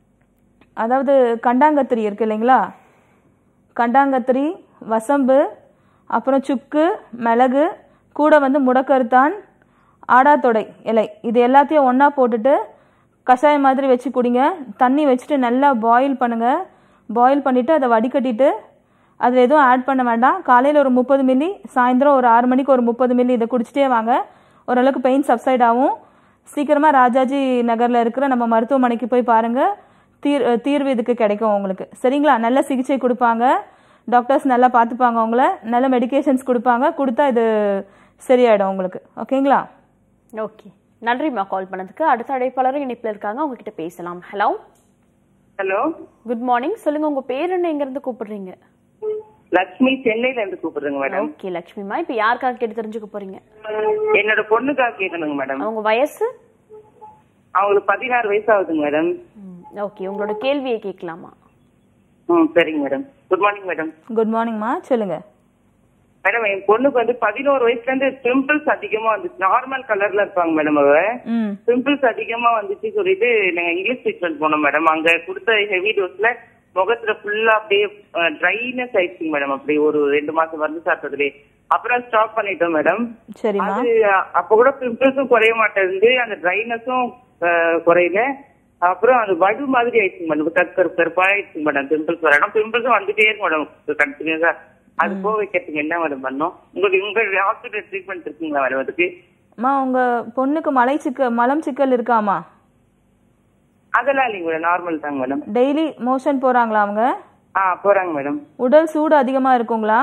அதாவது கண்டாங்கத்திரி இருக்கு இல்லைங்களா கண்டாங்கத்திரி வசம்பு அப்புறம் சுக்கு மிளகு கூட வந்து முடக்கருத்தான் ஆடாத்தொடை இலை இது எல்லாத்தையும் ஒன்றா போட்டுட்டு கஷாயம் மாதிரி வச்சு குடிங்க தண்ணி வச்சுட்டு நல்லா பாயில் பண்ணுங்க பாயில் பண்ணிவிட்டு அதை வடிகட்டிட்டு அதில் எதுவும் ஆட் பண்ண வேண்டாம் காலையில் ஒரு முப்பது மில்லி சாயந்தரம் ஒரு ஆறு மணிக்கு ஒரு முப்பது மில்லி இதை குடிச்சிட்டே வாங்க ஓரளவுக்கு பெயின் சப்சைட் ஆகும் சீக்கிரமாக ராஜாஜி நகரில் இருக்கிற நம்ம மருத்துவமனைக்கு போய் பாருங்கள் தீர் தீர்வு இதுக்கு கிடைக்கும் உங்களுக்கு சரிங்களா நல்ல சிகிச்சை கொடுப்பாங்க டாக்டர்ஸ் நல்லா பார்த்துப்பாங்க உங்களை நல்ல மெடிகேஷன்ஸ் கொடுப்பாங்க கொடுத்தா இது சரியாயிடும் உங்களுக்கு ஓகேங்களா ஓகே நன்றிம்மா கால் பண்ணதுக்கு அடுத்த அழைப்பாளரும் இணைப்பில் இருக்காங்க உங்ககிட்ட பேசலாம் ஹலோ ஹலோ குட் மார்னிங் சொல்லுங்க உங்க பேர் என்ன எங்க இருந்து கூப்பிடுறீங்க லக்ஷ்மி சென்னையில இருந்து கூப்பிடுறேங்க மேடம் ஓகே லட்சுமிமா இப்ப யாருக்காக கேட்டு தெரிஞ்சுக்க போறீங்க என்னோட பொண்ணுக்காக கேட்கணுங்க மேடம் அவங்க வயசு அவங்களுக்கு பதினாறு வயசு ஆகுதுங்க மேடம் ஓகே உங்களோட கேள்வியை கேட்கலாமா ம் சரிங்க madam good morning madam good மார்னிங்மா சொல்லுங்க மேடம் என் பொண்ணுக்கு வந்து பதினோரு வயசுல இருந்து பிம்பிள்ஸ் அதிகமா வந்துச்சு நார்மல் கலர்ல இருப்பாங்க மேடம் அவ ம் பிம்பிள்ஸ் அதிகமா வந்துச்சு சொல்லிட்டு நாங்க இங்கிலீஷ் ட்ரீட்மெண்ட் போனோம் மேடம் அங்க கொடுத்த ஹெவி டோஸ்ல முகத்துல ஃபுல்லா அப்படியே ட்ரைனஸ் ஆயிடுச்சுங்க மேடம் அப்படியே ஒரு ரெண்டு மாசம் மருந்து சாப்பிட்டதுலே அப்புறம் ஸ்டாப் பண்ணிட்டோம் மேடம் சரிம்மா அது அப்ப கூட பிம்பிள்ஸும் குறைய மாட்டேங்குது அந்த ட்ரைனஸும் குறையல அப்புறம் அது வடு மாதிரி ஆயிடுச்சு மேடம் கரு கரு கருப்பாயிடுச்சு மேடம் பிம்பிள்ஸ் வரணும் பிம்பிள்ஸும் வந்துட்டே இருக்கு மேடம் கண்டினியூஸா அது போக வைக்கிறதுக்கு என்ன மேடம் பண்ணோம் உங்களுக்கு உங்க ஹாஸ்பிட்டல் ட்ரீட்மெண்ட் இருக்குங்களா மேடம் அதுக்கு அம்மா உங்க பொண்ணுக்கு மலை சிக்க மலம் சிக்கல் இருக்காமா அதெல்லாம் இல்லைங்க மேடம் நார்மல் தாங்க மேடம் டெய்லி மோஷன் போறாங்களா அவங்க ஆ போறாங்க மேடம் உடல் சூடு அதிகமா இருக்குங்களா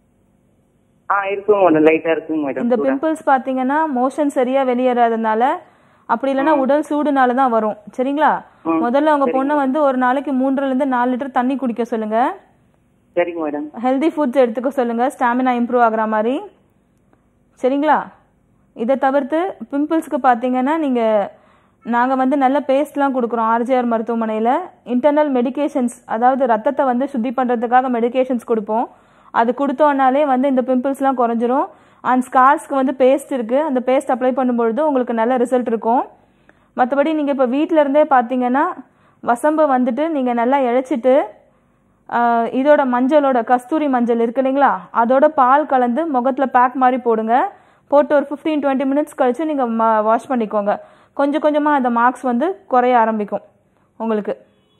ஆ இருக்குங்க மேடம் லைட்டா இருக்குங்க மேடம் இந்த பிம்பிள்ஸ் பாத்தீங்கன்னா மோஷன் சரியா வெளியேறாதனால அப்படி இல்லைன்னா உடல் சூடுனால தான் வரும் சரிங்களா முதல்ல உங்க பொண்ணை வந்து ஒரு நாளைக்கு மூன்றுல இருந்து நாலு லிட்டர் தண்ணி குடிக்க சொல்லுங்க சரிங்க மேடம் ஹெல்தி ஃபுட்ஸ் எடுத்துக்க சொல்லுங்க ஸ்டாமினா இம்ப்ரூவ் ஆகுற மாதிரி சரிங்களா இதை தவிர்த்து பிம்பிள்ஸ்க்கு பார்த்தீங்கன்னா நீங்கள் நாங்கள் வந்து நல்ல பேஸ்ட்லாம் கொடுக்குறோம் ஆர்ஜிஆர் மருத்துவமனையில் இன்டர்னல் மெடிகேஷன்ஸ் அதாவது ரத்தத்தை வந்து சுத்தி பண்ணுறதுக்காக மெடிகேஷன்ஸ் கொடுப்போம் அது கொடுத்தோன்னாலே வந்து இந்த பிம்பிள்ஸ்லாம் குறைஞ்சிரும் அண்ட் ஸ்கார்ஸ்க்கு வந்து பேஸ்ட் இருக்குது அந்த பேஸ்ட் அப்ளை பண்ணும்பொழுது உங்களுக்கு நல்ல ரிசல்ட் இருக்கும் மற்றபடி நீங்கள் இப்போ வீட்டில் இருந்தே பார்த்தீங்கன்னா வசம்பு வந்துட்டு நீங்கள் நல்லா இழைச்சிட்டு ஆஹ் இதோட மஞ்சளோட கஸ்தூரி மஞ்சள் இருக்கு இல்லைங்களா அதோட பால் கலந்து முகத்தில் பேக் மாதிரி போடுங்க போட்டு ஒரு ஃபிஃப்டீன் டுவெண்ட்டி மினிட்ஸ் கழிச்சு நீங்கள் வாஷ் பண்ணிக்கோங்க கொஞ்சம் கொஞ்சமாக அந்த மார்க்ஸ் வந்து குறைய ஆரம்பிக்கும் உங்களுக்கு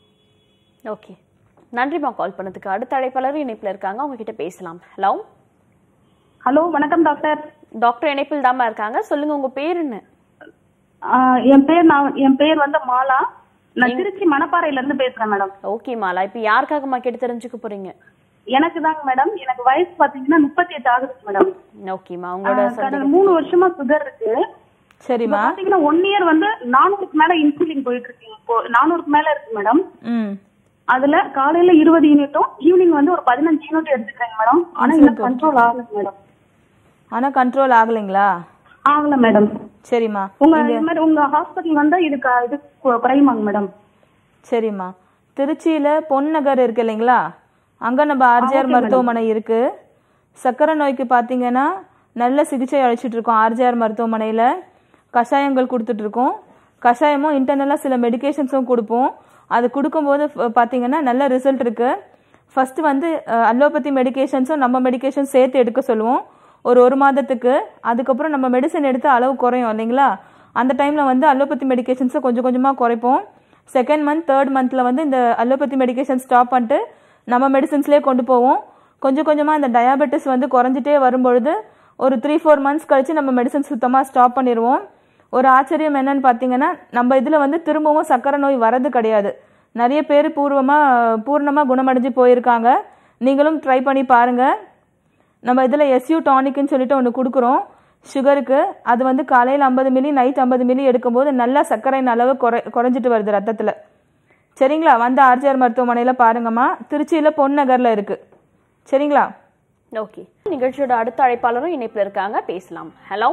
ஓகே நன்றிம்மா கால் பண்ணதுக்கு அடுத்த அழைப்பாளரும் இணைப்பில் இருக்காங்க அவங்க கிட்ட பேசலாம் ஹலோ ஹலோ வணக்கம் டாக்டர் டாக்டர் இணைப்பில் தாம்மா இருக்காங்க சொல்லுங்க உங்க பேர் என்ன ஆஹ் என் பேர் நான் என் பேர் வந்து மாலா நான் திருச்சி மணப்பாறையில இருந்து பேசுறேன் மேடம் ஓகே மாலா இப்ப யாருக்காகம்மா கேட்டு தெரிஞ்சுக்க போறீங்க எனக்கு தாங்க மேடம் எனக்கு வயசு பாத்தீங்கன்னா முப்பத்தி எட்டு ஆகுது மேடம் ஓகேம்மா உங்களோட ஆஹ் கடந்த மூணு வருஷமா சுகர் இருக்கு சரிம்மா பாத்தீங்கன்னா ஒன் இயர் வந்து நானூறுக்கு மேல இன்சுலின் போயிட்டு இருக்கு இப்போ நானூறுக்கு மேல இருக்கு மேடம் ம் அதுல காலையில இருபது யூனிட்டும் ஈவினிங் வந்து ஒரு பதினஞ்சு யூனிட் எடுத்துக்கிறேங்க மேடம் ஆனா இன்னும் கண்ட்ரோல் ஆகல மேடம் ஆனால் கண்ட்ரோல் ஆகலைங்களா ஆகல மேடம் சரிம்மா உங்க இந்த மாதிரி உங்க ஹாஸ்பிட்டல் வந்தா இதுக்கு இது கு- குறையுமாங்க மேடம் சரிம்மா திருச்சியில் பொன்னகர் இருக்கு இல்லைங்களா அங்கே நம்ம ஆர்ஜிஆர் மருத்துவமனை இருக்கு சக்கரை நோய்க்கு பார்த்தீங்கன்னா நல்ல சிகிச்சை அளிச்சிட்டு இருக்கோம் ஆர்ஜிஆர் மருத்துவமனையில் கஷாயங்கள் கொடுத்துட்டு இருக்கோம் கஷாயமும் இன்டர்னலாக சில மெடிகேஷன்ஸும் கொடுப்போம் அது கொடுக்கும்போது ஃப- பார்த்தீங்கன்னா நல்ல ரிசல்ட் இருக்கு ஃபர்ஸ்ட் வந்து அலோபதி மெடிகேஷன்ஸும் நம்ம மெடிகேஷன் சேர்த்து எடுக்க சொல்லுவோம் ஒரு ஒரு மாதத்துக்கு அதுக்கப்புறம் நம்ம மெடிசன் எடுத்து அளவு குறையும் இல்லைங்களா அந்த டைமில் வந்து அலோபதி மெடிகேஷன்ஸை கொஞ்சம் கொஞ்சமாக குறைப்போம் செகண்ட் மந்த் தேர்ட் மந்தில் வந்து இந்த அலோபதி மெடிகேஷன் ஸ்டாப் பண்ணிட்டு நம்ம மெடிசன்ஸ்லேயே கொண்டு போவோம் கொஞ்சம் கொஞ்சமாக இந்த டயாபெட்டிஸ் வந்து குறைஞ்சிட்டே வரும்பொழுது ஒரு த்ரீ ஃபோர் மந்த்ஸ் கழிச்சு நம்ம மெடிசன் சுத்தமாக ஸ்டாப் பண்ணிடுவோம் ஒரு ஆச்சரியம் என்னன்னு பார்த்தீங்கன்னா நம்ம இதில் வந்து திரும்பவும் சக்கரை நோய் வரது கிடையாது நிறைய பேர் பூர்வமாக பூர்ணமாக குணமடைஞ்சு போயிருக்காங்க நீங்களும் ட்ரை பண்ணி பாருங்கள் நம்ம இதில் எஸ்யூ டானிக்னு சொல்லிட்டு ஒன்று கொடுக்குறோம் சுகருக்கு அது வந்து காலையில் ஐம்பது மில்லி நைட் ஐம்பது மில்லி எடுக்கும்போது நல்லா சர்க்கரையின் அளவு குறை குறைஞ்சிட்டு வருது ரத்தத்தில் சரிங்களா வந்து ஆர்ஜிஆர் மருத்துவமனையில் பாருங்கம்மா திருச்சியில் பொன்னகரில் இருக்குது சரிங்களா ஓகே நிகழ்ச்சியோட அடுத்த அழைப்பாளரும் இணைப்புல இருக்காங்க பேசலாம் ஹலோ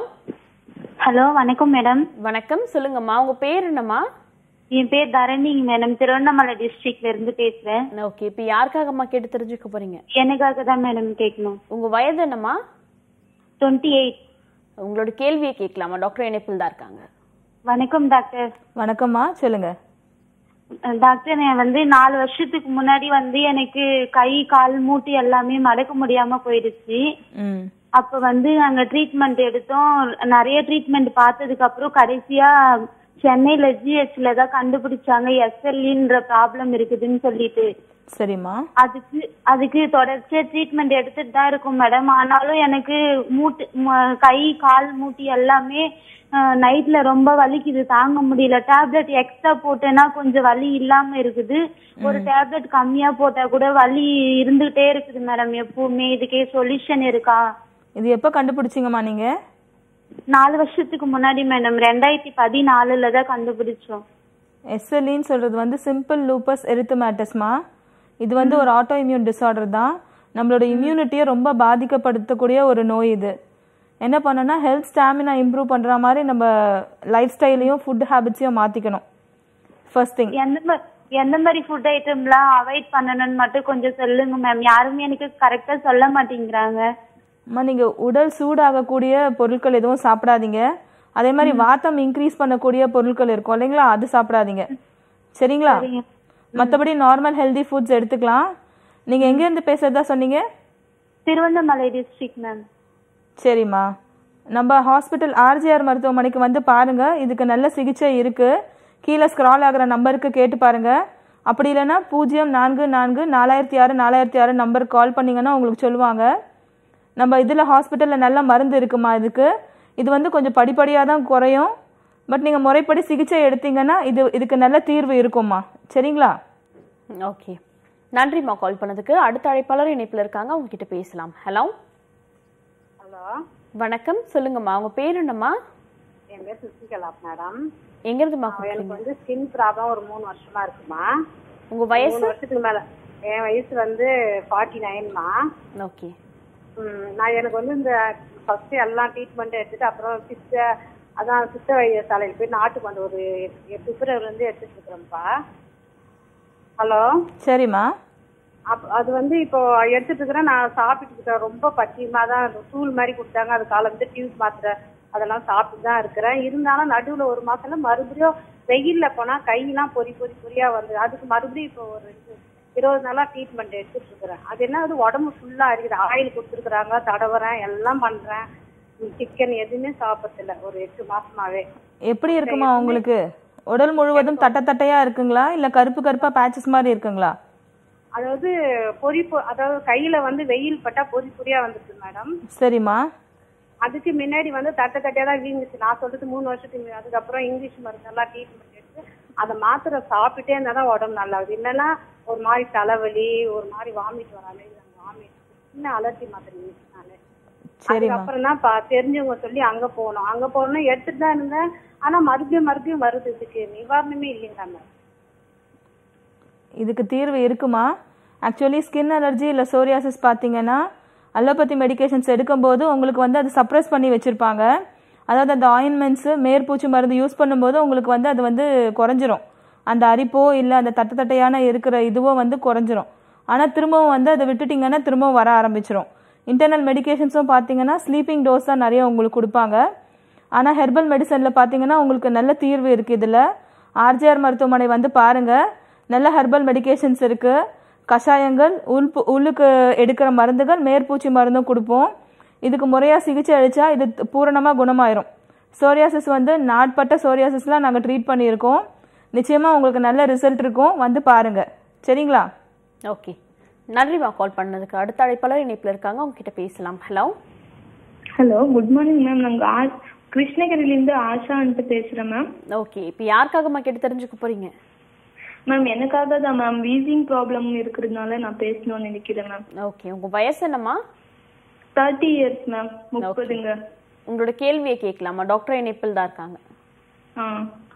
ஹலோ வணக்கம் மேடம் வணக்கம் சொல்லுங்கம்மா உங்க பேர் என்னம்மா என் பேர் தரணிங்க மேடம் திருவண்ணாமலை டிஸ்ட்ரிக்ட்ல இருந்து பேசுறேன் ஓகே இப்போ யாருக்காகம்மா கேட்டு தெரிஞ்சுக்க போறீங்க எனக்காக தான் மேடம் கேட்கணும் உங்க வயது என்னம்மா டுவெண்ட்டி எயிட் உங்களோட கேள்வியை கேட்கலாமா டாக்டர் இணைப்பில் தான் இருக்காங்க வணக்கம் டாக்டர் வணக்கம்மா சொல்லுங்க அஹ் டாக்டர் நான் வந்து நாலு வருஷத்துக்கு முன்னாடி வந்து எனக்கு கை கால் மூட்டு எல்லாமே மடக்க முடியாம போயிடுச்சு ம் அப்ப வந்து அங்க ட்ரீட்மெண்ட் எடுத்தோம் நிறைய ட்ரீட்மெண்ட் பார்த்ததுக்கு அப்புறம் கடைசியா சென்னையில ஜிஹெச்ல தான் கண்டுபிடிச்சாங்க எஸ்எல்இன்ற ப்ராப்ளம் இருக்குதுன்னு சொல்லிட்டு சரிம்மா அதுக்கு அதுக்கு தொடர்ச்சியா ட்ரீட்மெண்ட் எடுத்துட்டு தான் இருக்கும் மேடம் ஆனாலும் எனக்கு மூட்டு ம- கை கால் மூட்டு எல்லாமே நைட்ல ரொம்ப வலிக்குது தாங்க முடியல டேப்லெட் எக்ஸ்ட்ரா போட்டேன்னா கொஞ்சம் வலி இல்லாம இருக்குது ஒரு டேப்லெட் கம்மியா போட்டா கூட வலி இருந்துகிட்டே இருக்குது மேடம் எப்பவுமே இதுக்கே சொல்யூஷன் இருக்கா இது எப்போ கண்டுபிடிச்சிங்கம்மா நீங்கள் நாலு வருஷத்துக்கு முன்னாடி மேடம் ரெண்டாயிரத்தி பதினாலுல தான் கண்டுபிடிச்சோம் எஸ்எல்இன்னு சொல்கிறது வந்து சிம்பிள் லூப்பஸ் எரித்தமேட்டஸ்மா இது வந்து ஒரு ஆட்டோ இம்யூன் டிசார்டர் தான் நம்மளோட இம்யூனிட்டியை ரொம்ப பாதிக்கப்படுத்தக்கூடிய ஒரு நோய் இது என்ன பண்ணனா ஹெல்த் ஸ்டாமினா இம்ப்ரூவ் பண்ணுற மாதிரி நம்ம லைஃப் ஸ்டைலையும் ஃபுட் ஹேபிட்ஸையும் மாற்றிக்கணும் ஃபர்ஸ்ட் திங் எந்த மாதிரி எந்த மாதிரி ஃபுட் ஐட்டம்லாம் அவாய்ட் பண்ணணும்னு மட்டும் கொஞ்சம் சொல்லுங்க மேம் யாருமே எனக்கு கரெக்டா சொல்ல மாட்டேங்கிறாங்க அம்மா நீங்கள் உடல் சூடாகக்கூடிய பொருட்கள் எதுவும் சாப்பிடாதீங்க அதே மாதிரி வாத்தம் இன்க்ரீஸ் பண்ணக்கூடிய பொருட்கள் இருக்கும் இல்லைங்களா அது சாப்பிடாதீங்க சரிங்களா மற்றபடி நார்மல் ஹெல்தி ஃபுட்ஸ் எடுத்துக்கலாம் நீங்கள் எங்கேருந்து பேசுறதா சொன்னீங்க திருவண்ணாமலை டிஸ்ட்ரிக்ட் மேம் சரிம்மா நம்ம ஹாஸ்பிட்டல் ஆர்ஜிஆர் மருத்துவமனைக்கு வந்து பாருங்க இதுக்கு நல்ல சிகிச்சை இருக்கு கீழே ஸ்க்ரால் ஆகிற நம்பருக்கு கேட்டு பாருங்க அப்படி இல்லைன்னா பூஜ்ஜியம் நான்கு நான்கு நாலாயிரத்தி ஆறு நாலாயிரத்தி ஆறு நம்பருக்கு கால் பண்ணீங்கன்னா உங்களுக்கு சொல்லுவாங்க நம்ம இதில் ஹாஸ்பிட்டலில் நல்ல மருந்து இருக்குமா இதுக்கு இது வந்து கொஞ்சம் படிப்படியாக தான் குறையும் பட் நீங்கள் முறைப்படி சிகிச்சை எடுத்தீங்கன்னா இது இதுக்கு நல்ல தீர்வு இருக்கும்மா சரிங்களா ஓகே நன்றிம்மா கால் பண்ணதுக்கு அடுத்த அழைப்பாளர் இணைப்பில் இருக்காங்க அவங்க கிட்ட பேசலாம் ஹலோ ஹலோ வணக்கம் சொல்லுங்கம்மா உங்க பேர் என்னம்மா என் பேர் சுசிகலா மேடம் எங்கிருந்துமா எனக்கு கூப்பிடுறீங்க வந்து ஸ்கின் ப்ராப்ளம் ஒரு மூணு வருஷமா இருக்குமா உங்க வயசு மூணு வருஷத்துக்கு மேல என் வயசு வந்து ஃபார்ட்டி நைன்மா ஓகே நான் எனக்கு வந்து இந்த ஃபர்ஸ்ட் எல்லாம் ட்ரீட்மெண்ட் எடுத்துட்டு அப்புறம் சித்த அதான் சித்த வைத்தியசாலையில் போய் நாட்டுக்கு வந்து ஒரு பிப்ரவரி வந்து எடுத்துட்டு இருக்கிறேன்ப்பா ஹலோ சரிம்மா அப் அது வந்து இப்போ எடுத்துட்டு இருக்கிறேன் நான் சாப்பிட்டு இருக்கேன் ரொம்ப பச்சியமா தான் அந்த தூள் மாதிரி கொடுத்தாங்க அது காலம் வந்து டியூப் மாத்திரை அதெல்லாம் சாப்பிட்டு தான் இருக்கிறேன் இருந்தாலும் நடுவுல ஒரு மாசம்ல மறுபடியும் வெயில்ல போனா கையெல்லாம் பொறி பொறி பொரியா வந்து அதுக்கு மறுபடியும் இப்போ ஒரு ரெண்டு இருபது நாளா ட்ரீட்மெண்ட் எடுத்துட்டு இருக்கிறேன் அது என்ன அது உடம்பு ஃபுல்லா இருக்குது ஆயில் கொடுத்துருக்குறாங்க தடவுறேன் எல்லாம் பண்றேன் சிக்கன் எதுவுமே சாப்பிடல ஒரு எட்டு மாசமாவே எப்படி இருக்குமா உங்களுக்கு உடல் முழுவதும் தட்டை தட்டையா இருக்குங்களா இல்ல கருப்பு கருப்பா பேச்சஸ் மாதிரி இருக்குங்களா அதாவது பொறி பொ- அதாவது கையில வந்து வெயில் பட்டா பொறி பொரியா வந்துருக்கு மேடம் சரிம்மா அதுக்கு முன்னாடி வந்து தட்டை தட்டையா தான் வீங்குச்சு நான் சொல்றது மூணு வருஷத்துக்கு முன்னாடி. அதுக்கப்புறம் இங்கிலீஷ் மருந்தெல்லாம் ட்ரீட்மெண்ட் எடுத்து அந்த மாத்திரை சாப்பிட்டே இருந்தா தான் உடம்பு நல்லா ஆகுது இல்லைன்னா ஒரு மாதிரி தலைவலி ஒரு மாதிரி வாமிட் வர மாதிரி வாமிட் சின்ன அலர்ஜி மாத்திரை யூஸ் நானு சரிம்மா அதுக்கப்புறம் தான் பா தெரிஞ்சவங்க சொல்லி அங்க போனோம் அங்க போனோம் எடுத்துட்டு தான் இருந்தேன் ஆனா மறுபடியும் மறுபடியும் வருது இதுக்கு நிவாரணமே இல்லைங்க மேம் இதுக்கு தீர்வு இருக்குமா ஆக்சுவலி ஸ்கின் அலர்ஜி இல்லை சோரியாசிஸ் பார்த்தீங்கன்னா அலோபதி மெடிகேஷன்ஸ் எடுக்கும்போது உங்களுக்கு வந்து அது சப்ரஸ் பண்ணி வச்சுருப்பாங்க அதாவது அந்த ஆயின்மெண்ட்ஸு மேற்பூச்சி மருந்து யூஸ் பண்ணும்போது உங்களுக்கு வந்து அது வந்து குறைஞ்சிரும் அந்த அரிப்போ இல்லை அந்த தட்டை தட்டையான இருக்கிற இதுவோ வந்து குறைஞ்சிரும் ஆனால் திரும்பவும் வந்து அதை விட்டுட்டிங்கன்னா திரும்பவும் வர ஆரம்பிச்சிரும் இன்டர்னல் மெடிகேஷன்ஸும் பார்த்தீங்கன்னா ஸ்லீப்பிங் டோஸ் தான் நிறைய உங்களுக்கு கொடுப்பாங்க ஆனால் ஹெர்பல் மெடிசனில் பார்த்தீங்கன்னா உங்களுக்கு நல்ல தீர்வு இருக்குது இதில் ஆர்ஜிஆர் மருத்துவமனை வந்து பாருங்கள் நல்ல ஹெர்பல் மெடிகேஷன்ஸ் இருக்குது கஷாயங்கள் உள் உள்ளுக்கு எடுக்கிற மருந்துகள் மேற்பூச்சி மருந்தும் கொடுப்போம் இதுக்கு முறையாக சிகிச்சை அளித்தா இது பூரணமாக குணமாயிரும் சோரியாசிஸ் வந்து நாட்பட்ட சோரியாசிஸ்லாம் நாங்கள் ட்ரீட் பண்ணியிருக்கோம் நிச்சயமாக உங்களுக்கு நல்ல ரிசல்ட் இருக்கும் வந்து பாருங்கள் சரிங்களா ஓகே நன்றிம்மா கால் பண்ணதுக்கு அடுத்த அழைப்பாளர் இணைப்பில் இருக்காங்க அவங்க கிட்ட பேசலாம் hello hello good morning ma'am நாங்கள் ஆ கிருஷ்ணகிரிலேருந்து ஆஷான்ட்டு பேசுகிறேன் மேம் ஓகே இப்போ யாருக்காகம்மா கேட்டு தெரிஞ்சுக்க போறீங்க மேம் எனக்காக தான் மேம் வீசிங் ப்ராப்ளம் இருக்கிறதுனால நான் பேசணும்னு நினைக்கிறேன் மேம் ஓகே உங்க வயசு என்னம்மா தேர்ட்டி இயர்ஸ் மேம் முப்பதுங்க உங்களோட கேள்வியை கேட்கலாமா டாக்டர் இணைப்பில் தான் இருக்காங்க ஆ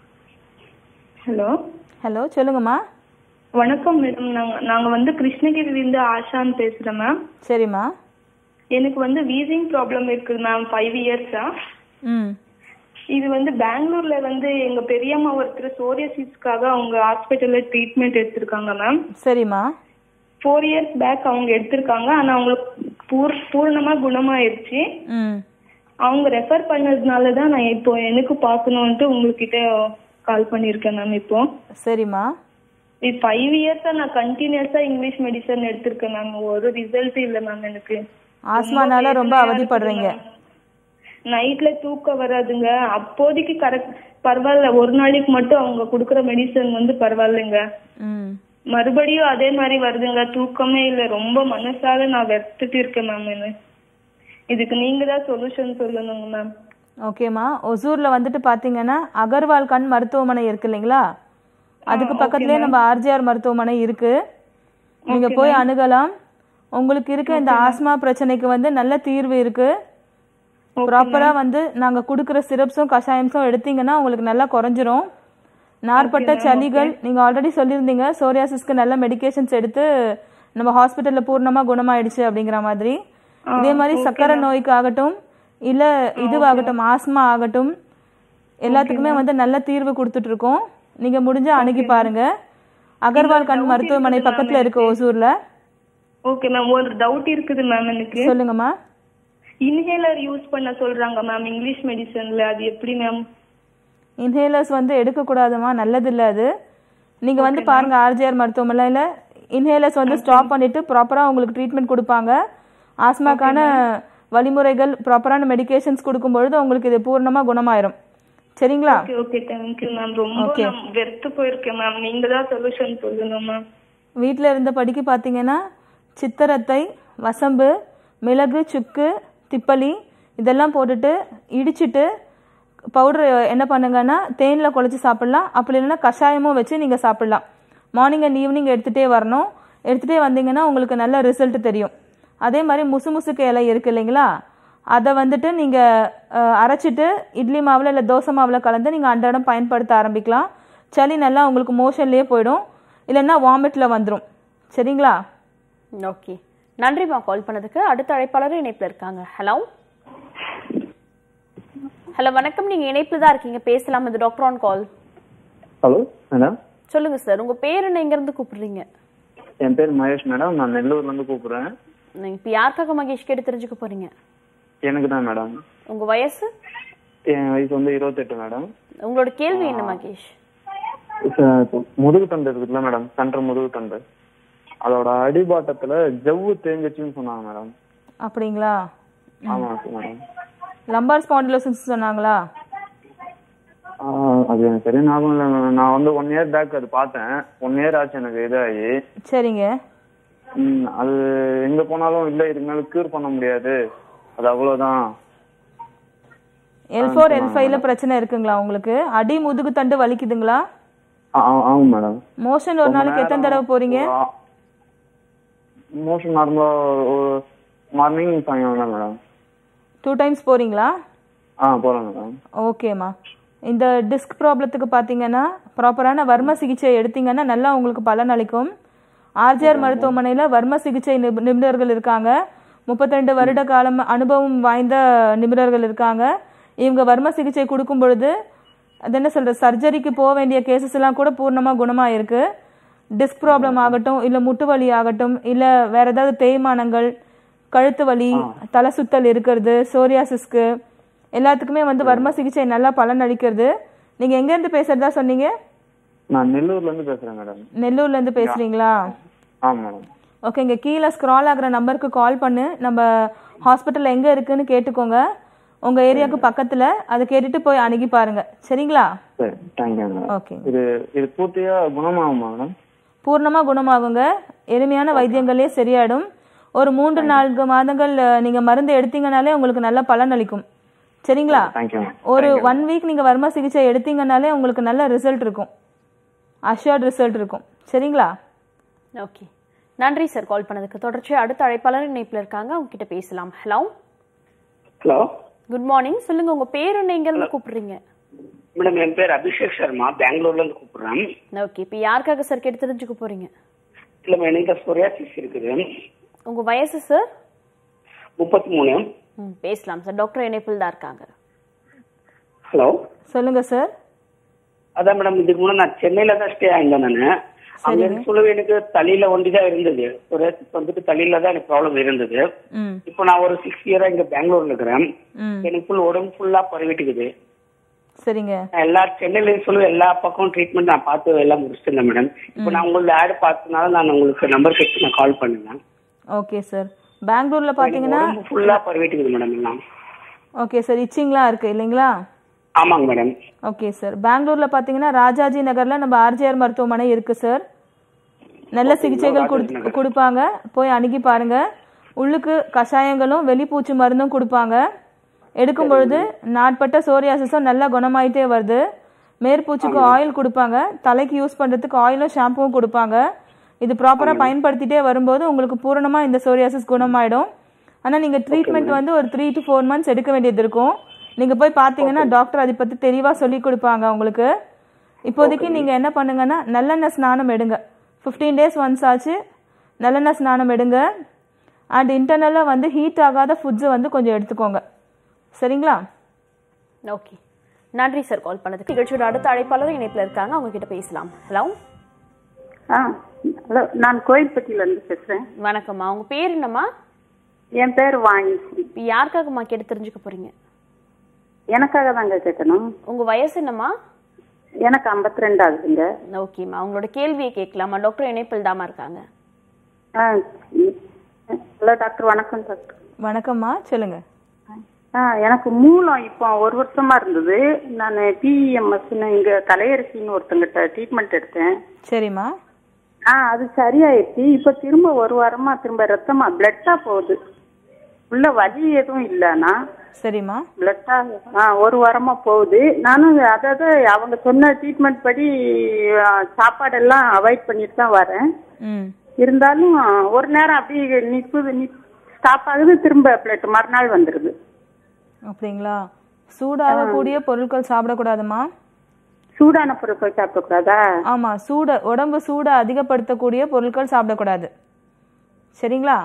ஹலோ ஹலோ சொல்லுங்கம்மா வணக்கம் மேடம் நாங்க நாங்க வந்து கிருஷ்ணகிரியிலிருந்து ஆஷான்னு பேசுறேன் மேம் சரிம்மா எனக்கு வந்து வீசிங் ப்ராப்ளம் இருக்குது மேம் ஃபைவ் இயர்ஸா ம் இது வந்து பெங்களூர்ல வந்து எங்க பெரியம்மா ஒருத்தர் சோரியாசிஸ்க்காக அவங்க ஹாஸ்பிட்டல்ல ட்ரீட்மெண்ட் எடுத்திருக்காங்க மேம் சரிம்மா ஃபோர் இயர்ஸ் பேக் அவங்க எடுத்திருக்காங்க ஆனா அவங்களுக்கு பூர் பூர்ணமா குணமாயிருச்சு ம் அவங்க ரெஃபர் பண்ணதுனால தான் நான் இப்போ எனக்கு பார்க்கணுன்ட்டு உங்ககிட்ட கால் பண்ணியிருக்கேன் மேம் இப்போ சரிம்மா இது ஃபைவ் இயர்ஸா நான் கண்டினியூஸா இங்கிலீஷ் மெடிசன் எடுத்திருக்கேன் மேம் ஒரு ரிசல்ட் இல்லை மேம் எனக்கு ஆஸ்மானால ரொம்ப அவதிப்படுறீங்க நைட்ல தூக்கம் வராதுங்க அப்போதைக்கு கரெக்ட் பரவாயில்ல ஒரு நாளைக்கு மட்டும் அவங்க கொடுக்குற மெடிசன் வந்து பரவாயில்லைங்க ம் மறுபடியும் அதே மாதிரி வருதுங்க தூக்கமே இல்லை ரொம்ப மனசால நான் வெறுத்துட்டு இருக்கேன் மேம் என்ன இதுக்கு நீங்க தான் சொல்யூஷன் சொல்லணுங்க மேம் ஓகேம்மா ஒசூர்ல வந்துட்டு பாத்தீங்கன்னா அகர்வால் கண் மருத்துவமனை இருக்கு இல்லைங்களா அதுக்கு பக்கத்துலயே நம்ம ஆர்ஜிஆர் மருத்துவமனை இருக்கு நீங்க போய் அணுகலாம் உங்களுக்கு இருக்க இந்த ஆஸ்மா பிரச்சனைக்கு வந்து நல்ல தீர்வு இருக்கு ப்ராப்பரா வந்து நாங்க கொடுக்குற சிரப்ஸும் கஷாயம்ஸும் எடுத்தீங்கன்னா உங்களுக்கு நல்லா குறைஞ்சிரும் நார்பட்ட சளிகள் நீங்க ஆல்ரெடி சொல்லியிருந்தீங்க சோரியாசிஸ்க்கு நல்ல மெடிகேஷன்ஸ் எடுத்து நம்ம ஹாஸ்பிட்டல்ல பூர்ணமா குணமாயிடுச்சு அப்படிங்கிற மாதிரி இதே மாதிரி சக்கரை நோய்க்கு ஆகட்டும் இல்ல இதுவாகட்டும் ஆஸ்மா ஆகட்டும் எல்லாத்துக்குமே வந்து நல்ல தீர்வு கொடுத்துட்டு இருக்கோம் நீங்க முடிஞ்சா அணுகி பாருங்க அகர்வால் கண் மருத்துவமனை பக்கத்துல இருக்கு ஒசூர்ல ஓகே மேம் ஒரு டவுட் இருக்குது மேம் எனக்கு சொல்லுங்கம்மா இன்ஹேலர் யூஸ் பண்ண சொல்றாங்க மேம் இங்கிலீஷ் மெடிசன்ல அது எப்படி மேம் இன்ஹேலர்ஸ் வந்து எடுக்கக்கூடாதுமா நல்லது இல்லை அது நீங்கள் வந்து பாருங்க ஆர்ஜிஆர் மருத்துவமனையில் இன்ஹேலர்ஸ் வந்து ஸ்டாப் பண்ணிட்டு ப்ராப்பராக உங்களுக்கு ட்ரீட்மெண்ட் கொடுப்பாங்க ஆஸ்மாக்கான வழிமுறைகள் ப்ராப்பரான மெடிகேஷன்ஸ் கொடுக்கும்பொழுது உங்களுக்கு இது பூர்ணமாக குணமாயிரும் சரிங்களா ஓகே ஓகே தேங்க்யூ மேம் ரொம்ப நான் வெறுத்து போயிருக்கேன் மேம் நீங்க தான் சொல்யூஷன் சொல்லணும் மேம் வீட்டில் இருந்த படிக்கு பார்த்தீங்கன்னா சித்தரத்தை வசம்பு மிளகு சுக்கு திப்பலி இதெல்லாம் போட்டுட்டு இடிச்சிட்டு பவுடர் என்ன பண்ணுங்கன்னா தேனில் குழச்சி சாப்பிடலாம் அப்படி இல்லைன்னா கஷாயமும் வச்சு நீங்கள் சாப்பிடலாம் மார்னிங் அண்ட் ஈவினிங் எடுத்துகிட்டே வரணும் எடுத்துகிட்டே வந்தீங்கன்னா உங்களுக்கு நல்ல ரிசல்ட் தெரியும் அதே மாதிரி முசு முசுக்கு இலை இருக்கு இல்லைங்களா அதை வந்துட்டு நீங்கள் அரைச்சிட்டு இட்லி மாவில் இல்லை தோசை மாவில் கலந்து நீங்கள் அன்றாடம் பயன்படுத்த ஆரம்பிக்கலாம் சளி நல்லா உங்களுக்கு மோஷன்லேயே போயிடும் இல்லைன்னா வாமிட்டில் வந்துடும் சரிங்களா ஓகே நன்றிம்மா கால் பண்ணதுக்கு அடுத்த அழைப்பாளர் இணைப்புல இருக்காங்க ஹலோ ஹலோ வணக்கம் நீங்க இணைப்புல தான் இருக்கீங்க பேசலாம் இது doctor on call hello madam சொல்லுங்க சார் உங்க பேர் என்ன எங்க இருந்து கூப்பிடுறீங்க என் பேர் மகேஷ் மேடம் நான் நெல்லூர்ல இருந்து கூப்பிடுறேன் நீங்க இப்ப யாருக்காக மகேஷ் கேட்டு தெரிஞ்சுக்க போறீங்க எனக்கு தான் மேடம் உங்க வயசு என் வயசு வந்து இருபத்தெட்டு மேடம் உங்களோட கேள்வி என்ன மகேஷ் முதுகு தண்டு இருக்குல்ல மேடம் சென்டர் முதுகு தண்டு அதோட அடிபாட்டத்துல ஜவ்வு தேங்குச்சுன்னு சொன்னாங்க மேடம் அப்படிங்களா ஆமா மேடம் லம்பார் ஸ்பாண்டிலோசிஸ் சொன்னாங்களா ஆஹ் அது எனக்கு சரியா ஞாபகம் இல்லை மேடம் நான் வந்து ஒன் இயர் பேக் அது பார்த்தேன் ஒன் இயர் ஆச்சு எனக்கு இதாகி சரிங்க ம், அது எங்க போனாலும் இல்ல இதுக்கு மேல கியூர் பண்ண முடியாது அது அவ்வளவுதான் எல் ஃபோர் எல் ஃபைவ்ல பிரச்சனை இருக்குங்களா உங்களுக்கு அடி முதுகு தண்டு வலிக்குதுங்களா ஆ- ஆ- ஆமாம் மேடம் மோஷன் ஒரு நாளைக்கு எத்தனை தடவை போறீங்க மோஷன் நார்மலா ஒரு மார்னிங் சாயங்காலம் தான் மேடம் டூ டைம்ஸ் போறீங்களா ஆ போறேன் மேடம் ஓகேம்மா இந்த டிஸ்க் ப்ராப்ளத்துக்கு பார்த்தீங்கன்னா ப்ராப்பரான வர்ம சிகிச்சை எடுத்தீங்கன்னா நல்லா உங்களுக்கு பலன் அளிக்கும் ஆர்ஜிஆர் மருத்துவமனையில் வர்ம சிகிச்சை நிபு- நிபுணர்கள் இருக்காங்க முப்பத்திரெண்டு வருட காலம் அனுபவம் வாய்ந்த நிபுணர்கள் இருக்காங்க இவங்க வர்ம சிகிச்சை கொடுக்கும் பொழுது அது என்ன சொல்றது சர்ஜரிக்கு போக வேண்டிய கேசஸ் எல்லாம் கூட பூர்ணமாக குணமாக இருக்கு டிஸ்க் ப்ராப்ளம் ஆகட்டும் இல்லை முட்டு வலி ஆகட்டும் இல்லை வேற ஏதாவது தேய்மானங்கள் கழுத்து வலி தலை சுத்தல் இருக்கிறது சோரியாசிஸ்க்கு எல்லாத்துக்குமே வந்து வர்ம சிகிச்சை நல்லா பலன் அளிக்கிறது நீங்க எங்க இருந்து பேசுறதா சொன்னீங்க நான் நெல்லூர்ல இருந்து பேசுறேன் மேடம் நெல்லூர்ல இருந்து பேசுறீங்களா ஆமா மேடம் ஓகே இங்க கீழே ஸ்க்ரால் ஆகுற நம்பருக்கு கால் பண்ணு நம்ம ஹாஸ்பிட்டல் எங்க இருக்குன்னு கேட்டுக்கோங்க உங்க ஏரியாவுக்கு பக்கத்துல அதை கேட்டுட்டு போய் அணுகி பாருங்க சரிங்களா சரி தேங்க்யூ மேடம் ஓகே இது இது பூர்த்தியா குணமாகுமா மேடம் பூர்ணமா குணமாகுங்க எளிமையான வைத்தியங்களே சரியாயிடும் ஒரு மூன்று நான்கு மாதங்கள் அஹ், நீங்க மருந்து எடுத்தீங்கனாலே உங்களுக்கு நல்ல பலன் அளிக்கும் சரிங்களா தேங்க்யூ ஒரு ஒன் வீக் நீங்க வர்ம சிகிச்சை எடுத்தீங்கனாலே உங்களுக்கு நல்ல ரிசல்ட் இருக்கும் அஷ்யூர்ட் ரிசல்ட் இருக்கும் சரிங்களா ஓகே நன்றி சார் கால் பண்ணதுக்கு தொடர்ச்சி அடுத்த அழைப்பாளர் இணைப்புல இருக்காங்க அவங்க கிட்ட பேசலாம் ஹலோ ஹலோ குட் மார்னிங் சொல்லுங்க உங்க பேர் என்ன எங்க இருந்து கூப்பிடுறீங்க மேடம் என் பேர் அபிஷேக் சர்மா பெங்களூர்ல இருந்து கூப்பிடுறேன் ஓகே இப்போ யாருக்காக சார் கேட்டு தெரிஞ்சுக்க போறீங்க இல்ல மேடம் எனக்கு சொரியாசிஸ் இருக்குது உங்க வயசு சார் முப்பத்தி மூணு ம் பேசலாம் சார் டாக்டர் இணைப்பில் தான் இருக்காங்க ஹலோ சொல்லுங்க சார் அதான் மேடம் இதுக்கு முன்னாடி நான் சென்னையில தான் ஸ்டே ஆயிருந்தேன் நானு அங்க இருந்து சொல்லவே எனக்கு தலையில ஒண்டி தான் இருந்தது சொரியாசிஸ் வந்துட்டு தலையில தான் எனக்கு ப்ராப்ளம் இருந்தது ம் இப்போ நான் ஒரு சிக்ஸ் இயரா இங்க பெங்களூர்ல இருக்கிறேன் ம் எனக்கு ஃபுல் உடம்பு ஃபுல்லா பரவிட்டுக்குது சரிங்க நான் எல்லா சென்னையில சொல்லி எல்லா பக்கம் ட்ரீட்மெண்ட் நான் பார்த்து எல்லாம் முடிச்சிட்டேன் மேடம் இப்போ நான் உங்களோட ஆட் பார்த்ததுனால நான் உங்களுக்கு நம்பர் கேட்டு நான் கால் பண்ணுங்க ஓகே சார் பெங்களூர்ல பாத்தீங்கன்னா உடம்பு ஃபுல்லா பரவிட்டுக்குது மேடம் எல்லாம் ஓகே சார் இச்சிங்லாம் இருக்கு இல்லைங்களா ஆமாங்க மேடம் ஓகே சார் பெங்களூர்ல பாத்தீங்கன்னா ராஜாஜி நகர்ல நம்ம ஆர்ஜிஆர் மருத்துவமனை இருக்கு சார் நல்ல சிகிச்சைகள் குடுத்- கொடுப்பாங்க போய் அணுகி பாருங்க உள்ளுக்கு கஷாயங்களும் வெளிப்பூச்சி மருந்தும் கொடுப்பாங்க எடுக்கும் பொழுது நாட்பட்ட சோரியாசிஸும் நல்லா குணமாயிட்டே வருது மேற்பூச்சிக்கு ஆயில் கொடுப்பாங்க தலைக்கு யூஸ் பண்றதுக்கு ஆயிலும் ஷாம்புவும் கொடுப்பாங்க இது ப்ராப்பரா பயன்படுத்திட்டே வரும்போது உங்களுக்கு பூரணமா இந்த சோரியாசிஸ் குணமாயிடும் ஆனா நீங்க ட்ரீட்மெண்ட் வந்து ஒரு த்ரீ டு ஃபோர் மந்த்ஸ் எடுக்க வேண்டியது இருக்கும் நீங்க போய் பாத்தீங்கன்னா டாக்டர் அதை பத்தி தெளிவா சொல்லி கொடுப்பாங்க உங்களுக்கு இப்போதைக்கு நீங்க என்ன பண்ணுங்கன்னா நல்லெண்ணெய் ஸ்நானம் எடுங்க 15 டேஸ் ஒன்ஸ் ஆச்சு நல்லெண்ணெய் ஸ்நானம் எடுங்க அண்ட் இன்டர்னலாக வந்து ஹீட் ஆகாத ஃபுட்ஸை வந்து கொஞ்சம் எடுத்துக்கோங்க சரிங்களா ஓகே நன்றி சார் கால் பண்ணதுக்கு நிகழ்ச்சியோட அடுத்த அழைப்பாளர் இணைப்புல இருக்காங்க அவங்க கிட்ட பேசலாம் ஹலோ ஆ ஹலோ நான் கோயில்பட்டியில இருந்து பேசுறேன் வணக்கம்மா உங்க பேர் என்னம்மா என் பேர் வாங்கி இப்போ யாருக்காகம்மா கேட்டு தெரிஞ்சுக்க போறீங்க எனக்காக தாங்க கேட்கணும் உங்க வயசு என்னம்மா எனக்கு 52 ரெண்டு ஆகுதுங்க ஓகேம்மா உங்களோட கேள்வியை கேட்கலாமா டாக்டர் இணைப்பில் தாமா இருக்காங்க ஆ ஹலோ டாக்டர் வணக்கம் டாக்டர் வணக்கம்மா சொல்லுங்க ஆ எனக்கு மூலம் இப்போ ஒரு வருஷமா இருந்தது நான் பிஎம்எஸ்ன்னு இங்க தலையரசின்னு ஒருத்தங்கிட்ட ட்ரீட்மெண்ட் எடுத்தேன் சரிம்மா ஆ அது சரியாயிடுச்சு இப்போ திரும்ப ஒரு வாரமா திரும்ப ரத்தமா பிளட்டா போகுது உள்ள வலி எதுவும் இல்லைண்ணா சரிம்மா பிளட்டா ஆ ஒரு வாரமா போகுது நானும் அதாவது அவங்க சொன்ன ட்ரீட்மெண்ட் படி ஆ, சாப்பாடெல்லாம் அவாய்ட் பண்ணிட்டு தான் வரேன் ம் இருந்தாலும் ஒரு நேரம் அப்படியே நிப்புது நிப் ஸ்டாப் ஆகுது திரும்ப பிளட் மறுநாள் வந்துருது அப்படிங்களா சூடாகக்கூடிய பொருட்கள் சாப்பிடக்கூடாதுமா சூடான பொருட்கள் சாப்பிடக்கூடாதா ஆமா சூட உடம்பு சூடை அதிகப்படுத்தக்கூடிய பொருட்கள் சாப்பிடக்கூடாது சரிங்களா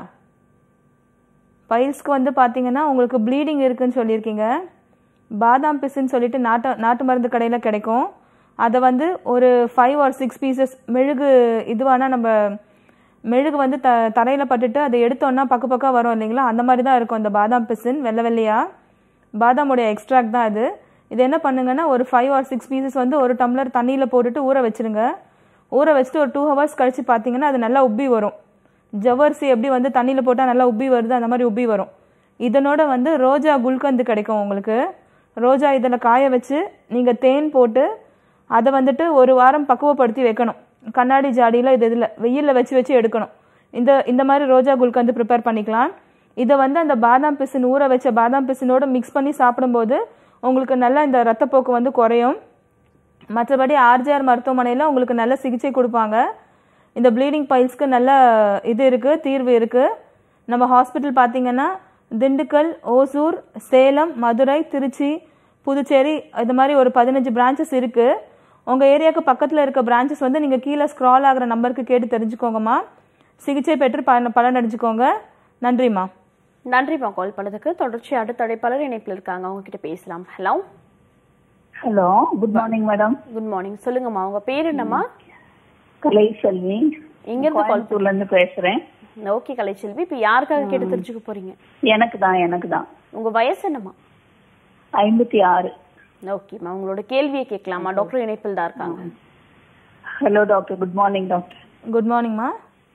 பைல்ஸ்க்கு வந்து பார்த்தீங்கன்னா உங்களுக்கு ப்ளீடிங் இருக்குன்னு சொல்லியிருக்கீங்க பாதாம் பிசுன்னு சொல்லிட்டு நாட்டு நாட்டு மருந்து கடையில் கிடைக்கும் அதை வந்து ஒரு ஃபைவ் ஆர் சிக்ஸ் பீசஸ் மெழுகு இதுவானா நம்ம மெழுகு வந்து த தரையில் பட்டுட்டு அதை எடுத்தோன்னா பக்க பக்கம் வரும் இல்லைங்களா அந்த மாதிரி தான் இருக்கும் இந்த பாதாம் பிசின் வெள்ளை வெள்ளையா பாதாமுடைய எக்ஸ்ட்ராக்ட் தான் இது இது என்ன பண்ணுங்கன்னா ஒரு ஃபைவ் ஆர் சிக்ஸ் பீசஸ் வந்து ஒரு டம்ளர் தண்ணியில் போட்டுட்டு ஊற வச்சிருங்க ஊற வச்சுட்டு ஒரு டூ ஹவர்ஸ் கழிச்சு பார்த்தீங்கன்னா அது நல்லா உப்பி வரும் ஜவ்வரிசி எப்படி வந்து தண்ணியில் போட்டால் நல்லா உப்பி வருது அந்த மாதிரி உப்பி வரும் இதனோட வந்து ரோஜா குல்கந்து கிடைக்கும் உங்களுக்கு ரோஜா இதில் காய வச்சு நீங்கள் தேன் போட்டு அதை வந்துட்டு ஒரு வாரம் பக்குவப்படுத்தி வைக்கணும் கண்ணாடி ஜாடியில் இது இதில் வெயிலில் வச்சு வச்சு எடுக்கணும் இந்த இந்த மாதிரி ரோஜா குல்கந்து ப்ரிப்பேர் பண்ணிக்கலாம் இதை வந்து அந்த பாதாம் பிசின் ஊற வச்ச பாதாம் பிசினோட மிக்ஸ் பண்ணி சாப்பிடும்போது உங்களுக்கு நல்லா இந்த ரத்தப்போக்கு வந்து குறையும் மற்றபடி ஆர்ஜிஆர் மருத்துவமனையில் உங்களுக்கு நல்ல சிகிச்சை கொடுப்பாங்க இந்த ப்ளீடிங் பைல்ஸ்க்கு நல்ல இது இருக்குது தீர்வு இருக்குது நம்ம ஹாஸ்பிட்டல் பார்த்தீங்கன்னா திண்டுக்கல் ஓசூர் சேலம் மதுரை திருச்சி புதுச்சேரி இது மாதிரி ஒரு பதினஞ்சு பிரான்ச்சஸ் இருக்குது உங்கள் ஏரியாவுக்கு பக்கத்தில் இருக்க பிரான்ச்சஸ் வந்து நீங்கள் கீழே ஸ்க்ரால் ஆகிற நம்பருக்கு கேட்டு தெரிஞ்சுக்கோங்கம்மா சிகிச்சை பெற்று பலன் பலனடைஞ்சுக்கோங்க நன்றிம்மா நன்றிம்மா கால் பண்ணதுக்கு தொடர்ச்சி அடுத்த அழைப்பாளர் இணைப்பில் இருக்காங்க அவங்க கிட்ட பேசலாம் hello hello good morning madam good morning சொல்லுங்கம்மா உங்க பேர் என்னம்மா கலை செல்வி எங்க இருந்து கால் கோயம்புத்தூர்ல இருந்து பேசுறேன் ஓகே கலைச்செல்வி இப்போ யாருக்காக கேட்டு தெரிஞ்சுக்க போறீங்க எனக்கு தான் எனக்கு தான் உங்க வயசு என்னம்மா ஐம்பத்தி ஆறு ஓகேம்மா உங்களோட கேள்வியை கேட்கலாமா டாக்டர் இணைப்பில் தான் இருக்காங்க hello doctor good morning doctor good மார்னிங்மா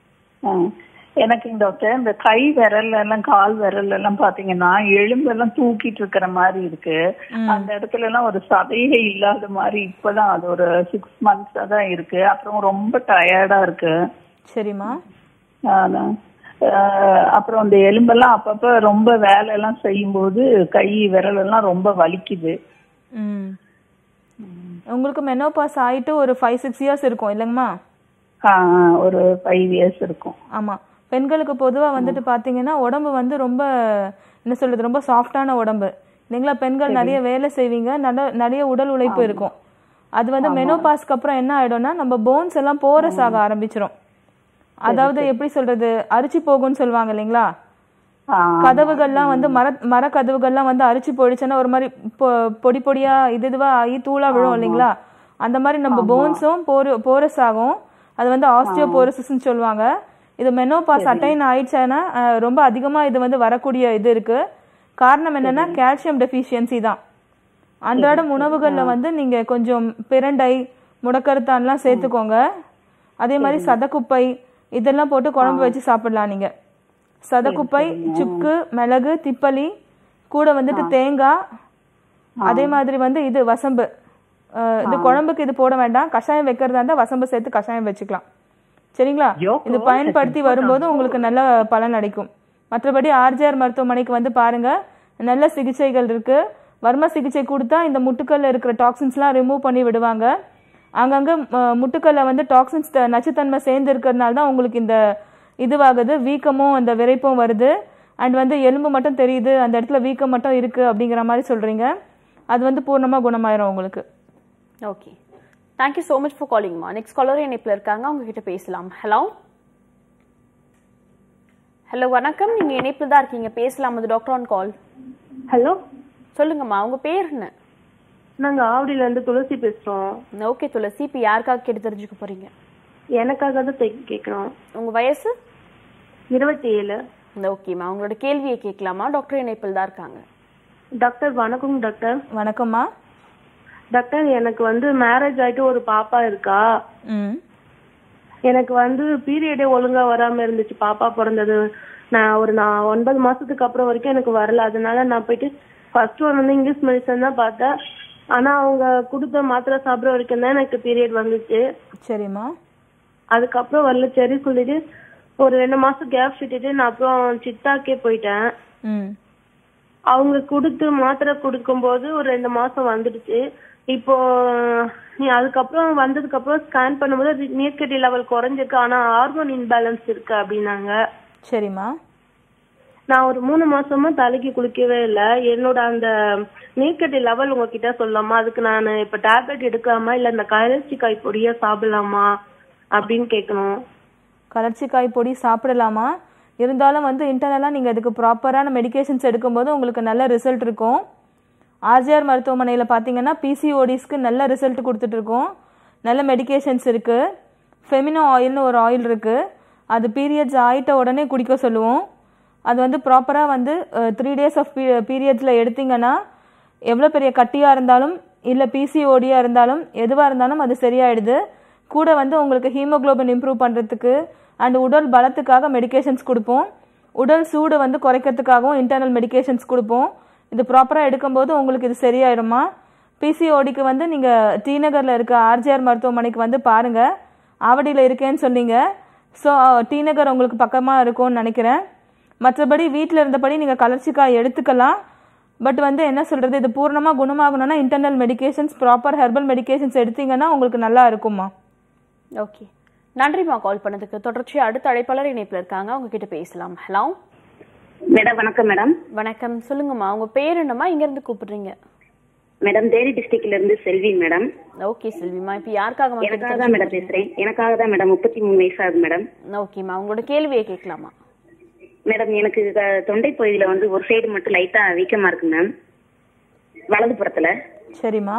எனக்கு டாக்டர் இந்த கை விரல் எல்லாம் கால் விரல் எல்லாம் பாத்தீங்கன்னா எலும்பெல்லாம் தூக்கிட்டு இருக்கிற மாதிரி இருக்கு அந்த இடத்துல எல்லாம் ஒரு சதையே இல்லாத மாதிரி இப்பதான் அது ஒரு சிக்ஸ் மந்த்ஸா தான் இருக்கு அப்புறம் ரொம்ப டயர்டா இருக்கு சரிம்மா அதான். அஹ் அப்புறம் அந்த எலும்பெல்லாம் அப்பப்ப ரொம்ப வேலை எல்லாம் செய்யும்போது கை விரல் எல்லாம் ரொம்ப வலிக்குது ம் உங்களுக்கு மெனோபாஸ் ஆயிட்டு ஒரு ஃபைவ் சிக்ஸ் இயர்ஸ் இருக்கும் இல்லைங்கம்மா ஆ, ஒரு ஃபைவ் இயர்ஸ் இருக்கும் ஆமா பெண்களுக்கு பொதுவா வந்துட்டு பாத்தீங்கன்னா உடம்பு வந்து ரொம்ப என்ன சொல்றது ரொம்ப சாஃப்டான உடம்பு இல்லைங்களா பெண்கள் நிறைய வேலை செய்வீங்க நட- நிறைய உடல் உழைப்பு இருக்கும் அது வந்து மெனோபாஸ்க்கு அப்புறம் என்ன ஆயிடும்னா நம்ம போன்ஸ் எல்லாம் போரஸ் ஆக ஆரம்பிச்சிரும் அதாவது எப்படி சொல்றது அரிச்சு போகும்னு சொல்லுவாங்க இல்லைங்களா கதவுகள்லாம் வந்து மர மர கதவுகள்லாம் வந்து அரிச்சு போயிடுச்சுன்னா ஒரு மாதிரி பொ- பொடி பொடியா இது இதுவா ஆகி தூளா விழும் இல்லைங்களா அந்த மாதிரி நம்ம போன்ஸும் போரு போரஸ் ஆகும் அது வந்து ஆஸ்டியோபோரோசிஸ்னு சொல்லுவாங்க இது மெனோபாஸ் அட்டைன் ஆயிடுச்சுன்னா அஹ், ரொம்ப அதிகமா இது வந்து வரக்கூடிய இது இருக்கு காரணம் என்னன்னா கால்சியம் டெஃபிஷியன்சி தான் அன்றாட உணவுகள்ல வந்து நீங்க கொஞ்சம் பிரண்டை முடக்கருத்தான்லாம் சேர்த்துக்கோங்க அதே மாதிரி சதக்குப்பை இதெல்லாம் போட்டு குழம்பு வச்சு சாப்பிடலாம் நீங்க சதக்குப்பை சுக்கு மிளகு திப்பலி கூட வந்துட்டு தேங்காய் அதே மாதிரி வந்து இது வசம்பு அஹ், இது குழம்புக்கு இது போட வேண்டாம் கஷாயம் வைக்கிறதா இருந்தா வசம்பு சேர்த்து கஷாயம் வச்சுக்கலாம் சரிங்களா இது பயன்படுத்தி வரும்போது உங்களுக்கு நல்ல பலன் அளிக்கும் மற்றபடி ஆர்ஜிஆர் மருத்துவமனைக்கு வந்து பாருங்க நல்ல சிகிச்சைகள் இருக்கு வர்ம சிகிச்சை கொடுத்தா இந்த முட்டுக்கல்ல இருக்கிற டாக்ஸின்ஸ்லாம் ரிமூவ் பண்ணி விடுவாங்க அங்கங்க அஹ், முட்டுக்கல்ல வந்து டாக்ஸின்ஸ் நச்சுத்தன்மை சேர்ந்து இருக்கிறதுனால தான் உங்களுக்கு இந்த இதுவாகுது வீக்கமும் அந்த விரைப்பும் வருது அண்ட் வந்து எலும்பு மட்டும் தெரியுது அந்த இடத்துல வீக்கம் மட்டும் இருக்கு அப்படிங்கிற மாதிரி சொல்றீங்க அது வந்து பூர்ணமா குணமாயிரும் உங்களுக்கு okay thank you so much for காலிங்மா நெக்ஸ்ட் காலர் இணைப்பில் இருக்காங்க அவங்க கிட்ட பேசலாம் ஹலோ ஹலோ வணக்கம் நீங்க இணைப்பில் தான் இருக்கீங்க பேசலாம் அது டாக்டர் ஆன் கால் ஹலோ சொல்லுங்கம்மா உங்க பேர் என்ன நாங்க ஆவடியில இருந்து துளசி பேசுறோம் ஓகே துளசி இப்போ யாருக்காக கேட்டு தெரிஞ்சுக்க போறீங்க எனக்காக தான் கே- கேக்குறோம் உங்க வயசு இருபத்தி ஏழு ஓகேம்மா உங்களோட கேள்வியை கேட்கலாமா டாக்டர் இணைப்பில் தான் இருக்காங்க டாக்டர் வணக்கம் டாக்டர் வணக்கம்மா டாக்டர் எனக்கு வந்து மேரேஜ் ஆயிட்டு ஒரு பாப்பா இருக்கா ம் எனக்கு வந்து பீரியடே ஒழுங்கா வராம இருந்துச்சு பாப்பா பிறந்தது நான் ஒரு நான் ஒன்பது மாசத்துக்கு அப்புறம் வரைக்கும் எனக்கு வரல அதனால நான் போயிட்டு ஃபர்ஸ்ட் ஒன் வந்து இங்கிலீஷ் மெடிசன் தான் பார்த்தேன் ஆனா அவங்க கொடுத்த மாத்திரை சாப்பிட்ற வரைக்கும் தான் எனக்கு பீரியட் வந்துச்சு சரிம்மா அதுக்கப்புறம் வரல சரி சொல்லிட்டு ஒரு ரெண்டு மாசம் கேப் விட்டுட்டு நான் அப்புறம் சித்தாக்கே போயிட்டேன் ம் அவங்க கொடுத்து மாத்திரை கொடுக்கும்போது ஒரு ரெண்டு மாசம் வந்துடுச்சு இப்போ நீ அதுக்கப்புறம் வந்ததுக்கு அப்புறம் ஸ்கேன் பண்ணும்போது நீர்க்கட்டி லெவல் குறைஞ்சிருக்கு ஆனா ஹார்மோன் இன்பேலன்ஸ் இருக்கு அப்படின்னாங்க சரிம்மா நான் ஒரு மூணு மாசமா தலைக்கு குளிக்கவே இல்லை என்னோட அந்த நீர்க்கட்டி லெவல் உங்ககிட்ட சொல்லலாமா அதுக்கு நான் இப்ப டேப்லெட் எடுக்கலாமா இல்ல இந்த கரச்சிக்காய் பொடியா சாப்பிடலாமா அப்படின்னு கேட்கணும் கலர்ச்சிக்காய் பொடி சாப்பிடலாமா இருந்தாலும் வந்து இன்டர்னலாக நீங்கள் அதுக்கு ப்ராப்பரான மெடிகேஷன்ஸ் எடுக்கும்போது உங்களுக்கு நல்ல ரிசல்ட் இருக்கும் ஆர்ஜிஆர் மருத்துவமனையில் பார்த்தீங்கன்னா பிசிஓடிஸ்க்கு நல்ல ரிசல்ட் கொடுத்துட்டு இருக்கோம் நல்ல மெடிகேஷன்ஸ் இருக்குது ஃபெமினோ ஆயில்னு ஒரு ஆயில் இருக்குது அது பீரியட்ஸ் ஆயிட்ட உடனே குடிக்க சொல்லுவோம் அது வந்து ப்ராப்பராக வந்து த்ரீ டேஸ் ஆஃப் பீரியட்ஸில் எடுத்தீங்கன்னா எவ்வளோ பெரிய கட்டியாக இருந்தாலும் இல்லை பிசிஓடியாக இருந்தாலும் எதுவாக இருந்தாலும் அது சரியாயிடுது கூட வந்து உங்களுக்கு ஹீமோகுளோபின் இம்ப்ரூவ் பண்ணுறதுக்கு அண்ட் உடல் பலத்துக்காக மெடிகேஷன்ஸ் கொடுப்போம் உடல் சூடு வந்து குறைக்கிறதுக்காகவும் இன்டர்னல் மெடிகேஷன்ஸ் கொடுப்போம் இது ப்ராப்பராக எடுக்கும்போது உங்களுக்கு இது சரியாயிடுமா பிசிஓடிக்கு வந்து நீங்கள் டி நகரில் இருக்க ஆர்ஜிஆர் மருத்துவமனைக்கு வந்து பாருங்கள் ஆவடியில் இருக்கேன்னு சொன்னீங்க ஸோ டி நகர் உங்களுக்கு பக்கமாக இருக்கும்னு நினைக்கிறேன் மற்றபடி வீட்டில் இருந்தபடி நீங்கள் கலர்ச்சிக்காய் எடுத்துக்கலாம் பட் வந்து என்ன சொல்கிறது இது பூர்ணமாக குணமாகணும்னா internal medications proper herbal medications எடுத்தீங்கன்னா உங்களுக்கு நல்லா இருக்குமா ஓகே நன்றிம்மா கால் பண்ணதுக்கு தொடர்ச்சியா அடுத்த அழைப்பாளர் இணைப்பில் இருக்காங்க அவங்க கிட்ட பேசலாம் ஹலோ மேடம் வணக்கம் மேடம் வணக்கம் சொல்லுங்கம்மா உங்க பேர் என்னம்மா இங்க இருந்து கூப்பிடுறீங்க மேடம் தேனி டிஸ்ட்ரிக்ட்ல இருந்து செல்வி மேடம் ஓகே செல்விமா இப்போ யாருக்காக எனக்காக தான் மேடம் பேசுறேன் எனக்காக தான் மேடம் முப்பத்தி மூணு வயசு ஆகுது மேடம் ஓகேம்மா உங்களோட கேள்வியை கேட்கலாமா மேடம் எனக்கு க- தொண்டை பகுதியில வந்து ஒரு சைடு மட்டும் லைட்டா வீக்கமா இருக்கு மேம் வலது புறத்துல சரிம்மா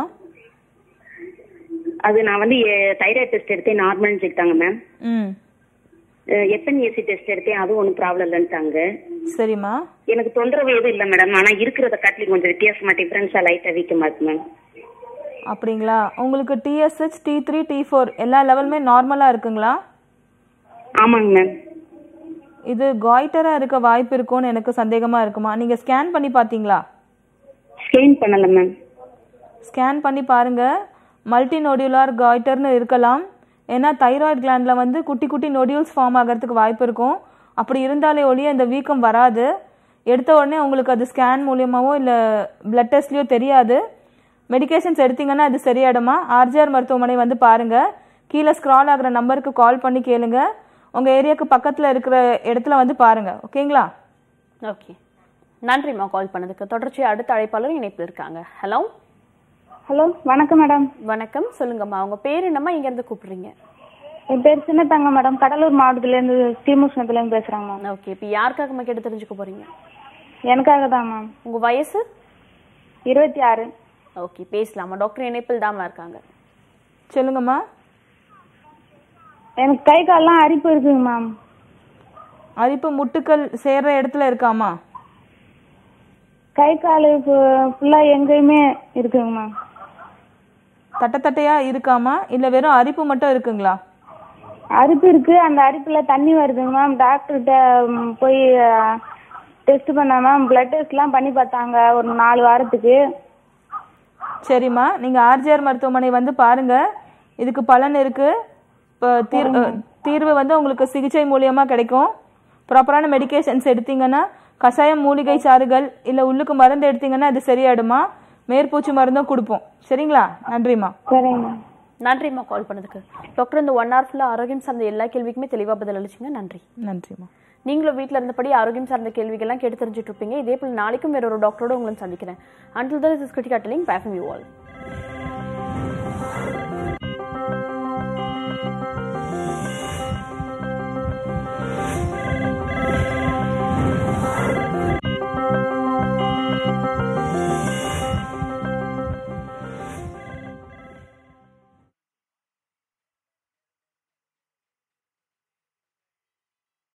அது நான் வந்து தைராய்டு டெஸ்ட் எடுத்தேன் நார்மல்னு சொல்லிட்டாங்க மேம் ம் எஃப்என்ஏசி டெஸ்ட் எடுத்தேன் அதுவும் ஒன்றும் ப்ராப்ளம் இல்லைன்ட்டாங்க சரிம்மா எனக்கு தொந்தரவு எதுவும் இல்லை மேடம் ஆனா இருக்கிறத காட்டிலும் கொஞ்சம் வித்தியாசமா டிஃபரன்ஸா லைட்டா வீக்கமா இருக்கு மேம் அப்படிங்களா உங்களுக்கு TSH T three T four எல்லா லெவலுமே நார்மலாக இருக்குங்களா ஆமாங்க மேம் இது காய்டராக இருக்க வாய்ப்பு இருக்கும்னு எனக்கு சந்தேகமாக இருக்குமா நீங்கள் ஸ்கேன் பண்ணி பார்த்தீங்களா ஸ்கேன் பண்ணல மேம் ஸ்கேன் பண்ணி பாருங்க மல்டி நோடியுலார் காய்டர்னு இருக்கலாம் ஏன்னா தைராய்டு கிளாண்டில் வந்து குட்டி குட்டி நொடியூல்ஸ் ஃபார்ம் ஆகிறதுக்கு வாய்ப்பு இருக்கும் அப்படி இருந்தாலே ஒழிய இந்த வீக்கம் வராது எடுத்த உடனே உங்களுக்கு அது ஸ்கேன் மூலியமாவோ இல்லை பிளட் டெஸ்ட்லேயோ தெரியாது மெடிகேஷன்ஸ் எடுத்தீங்கன்னா அது சரியாயிடுமா ஆர்ஜிஆர் மருத்துவமனை வந்து பாருங்க கீழே ஸ்க்ரால் ஆகுற நம்பருக்கு கால் பண்ணி கேளுங்க உங்கள் ஏரியாவுக்கு பக்கத்தில் இருக்கிற இடத்துல வந்து பாருங்க ஓகேங்களா ஓகே நன்றிம்மா கால் பண்ணதுக்கு தொடர்ச்சி அடுத்த அழைப்பாளர் இணைப்பில் இருக்காங்க ஹலோ ஹலோ வணக்கம் மேடம் வணக்கம் சொல்லுங்கம்மா உங்க பேர் என்னம்மா இங்க இருந்து கூப்பிடுறீங்க என் பேர் சின்னத்தங்க மேடம் கடலூர் மாவட்டத்துலேருந்து ஸ்ரீமுஷ்ணத்துலேருந்து பேசுகிறேங்க மேம் ஓகே இப்போ யாருக்காகம்மா கேட்டு தெரிஞ்சுக்க போறீங்க எனக்காக தான் மேம் உங்க வயசு இருபத்தி ஆறு ஓகே பேசலாமா டாக்டர் இணைப்பில் தாம்மா இருக்காங்க சொல்லுங்கம்மா எனக்கு கை கால்லாம் அரிப்பு இருக்குங்க மேம் அரிப்பு முட்டுக்கள் சேர்ற இடத்துல இருக்காமா கை கால் ஃபுல்லாக எங்கேயுமே இருக்குங்க மேம் தட்டை தட்டையா இருக்காமா இல்லை வெறும் அரிப்பு மட்டும் இருக்குங்களா அரிப்பு இருக்கு அந்த அரிப்புல தண்ணி வருதுங்க மேம் டாக்டர்கிட்ட ம், போய் டெஸ்ட் பண்ண மேம் பிளட் டெஸ்ட்லாம் பண்ணி பார்த்தாங்க ஒரு நாலு வாரத்துக்கு சரிம்மா நீங்கள் ஆர்ஜிஆர் மருத்துவமனை வந்து பாருங்க இதுக்கு பலன் இருக்கு இப்போ தீர் அஹ், தீர்வு வந்து உங்களுக்கு சிகிச்சை மூலியமா கிடைக்கும் ப்ராப்பரான மெடிகேஷன்ஸ் எடுத்தீங்கன்னா கஷாயம் மூலிகை சாறுகள் இல்லை உள்ளுக்கு மருந்து எடுத்தீங்கன்னா இது சரியாயிடுமா மேற்பூச்சி மருந்தும் கொடுப்போம் சரிங்களா நன்றிம்மா சரிங்க நன்றிம்மா கால் பண்ணதுக்கு டாக்டர் இந்த ஒன் ஹவர் ஃபுல்லாக ஆரோக்கியம் சார்ந்த எல்லா கேள்விக்குமே தெளிவாக பதில் அளிச்சிங்க நன்றி நன்றிம்மா நீங்களும் வீட்டில் இருந்தபடி ஆரோக்கியம் சார்ந்த கேள்விகள்லாம் கேட்டு தெரிஞ்சுட்டு இருப்பீங்க இதே போல் நாளைக்கும் வேற ஒரு டாக்டரோட உங்களை சந்திக்கிறேன் அண்டில் தர் இஸ் கிரிட்டிகாட்டலிங் பேஃபம் யூ ஆல்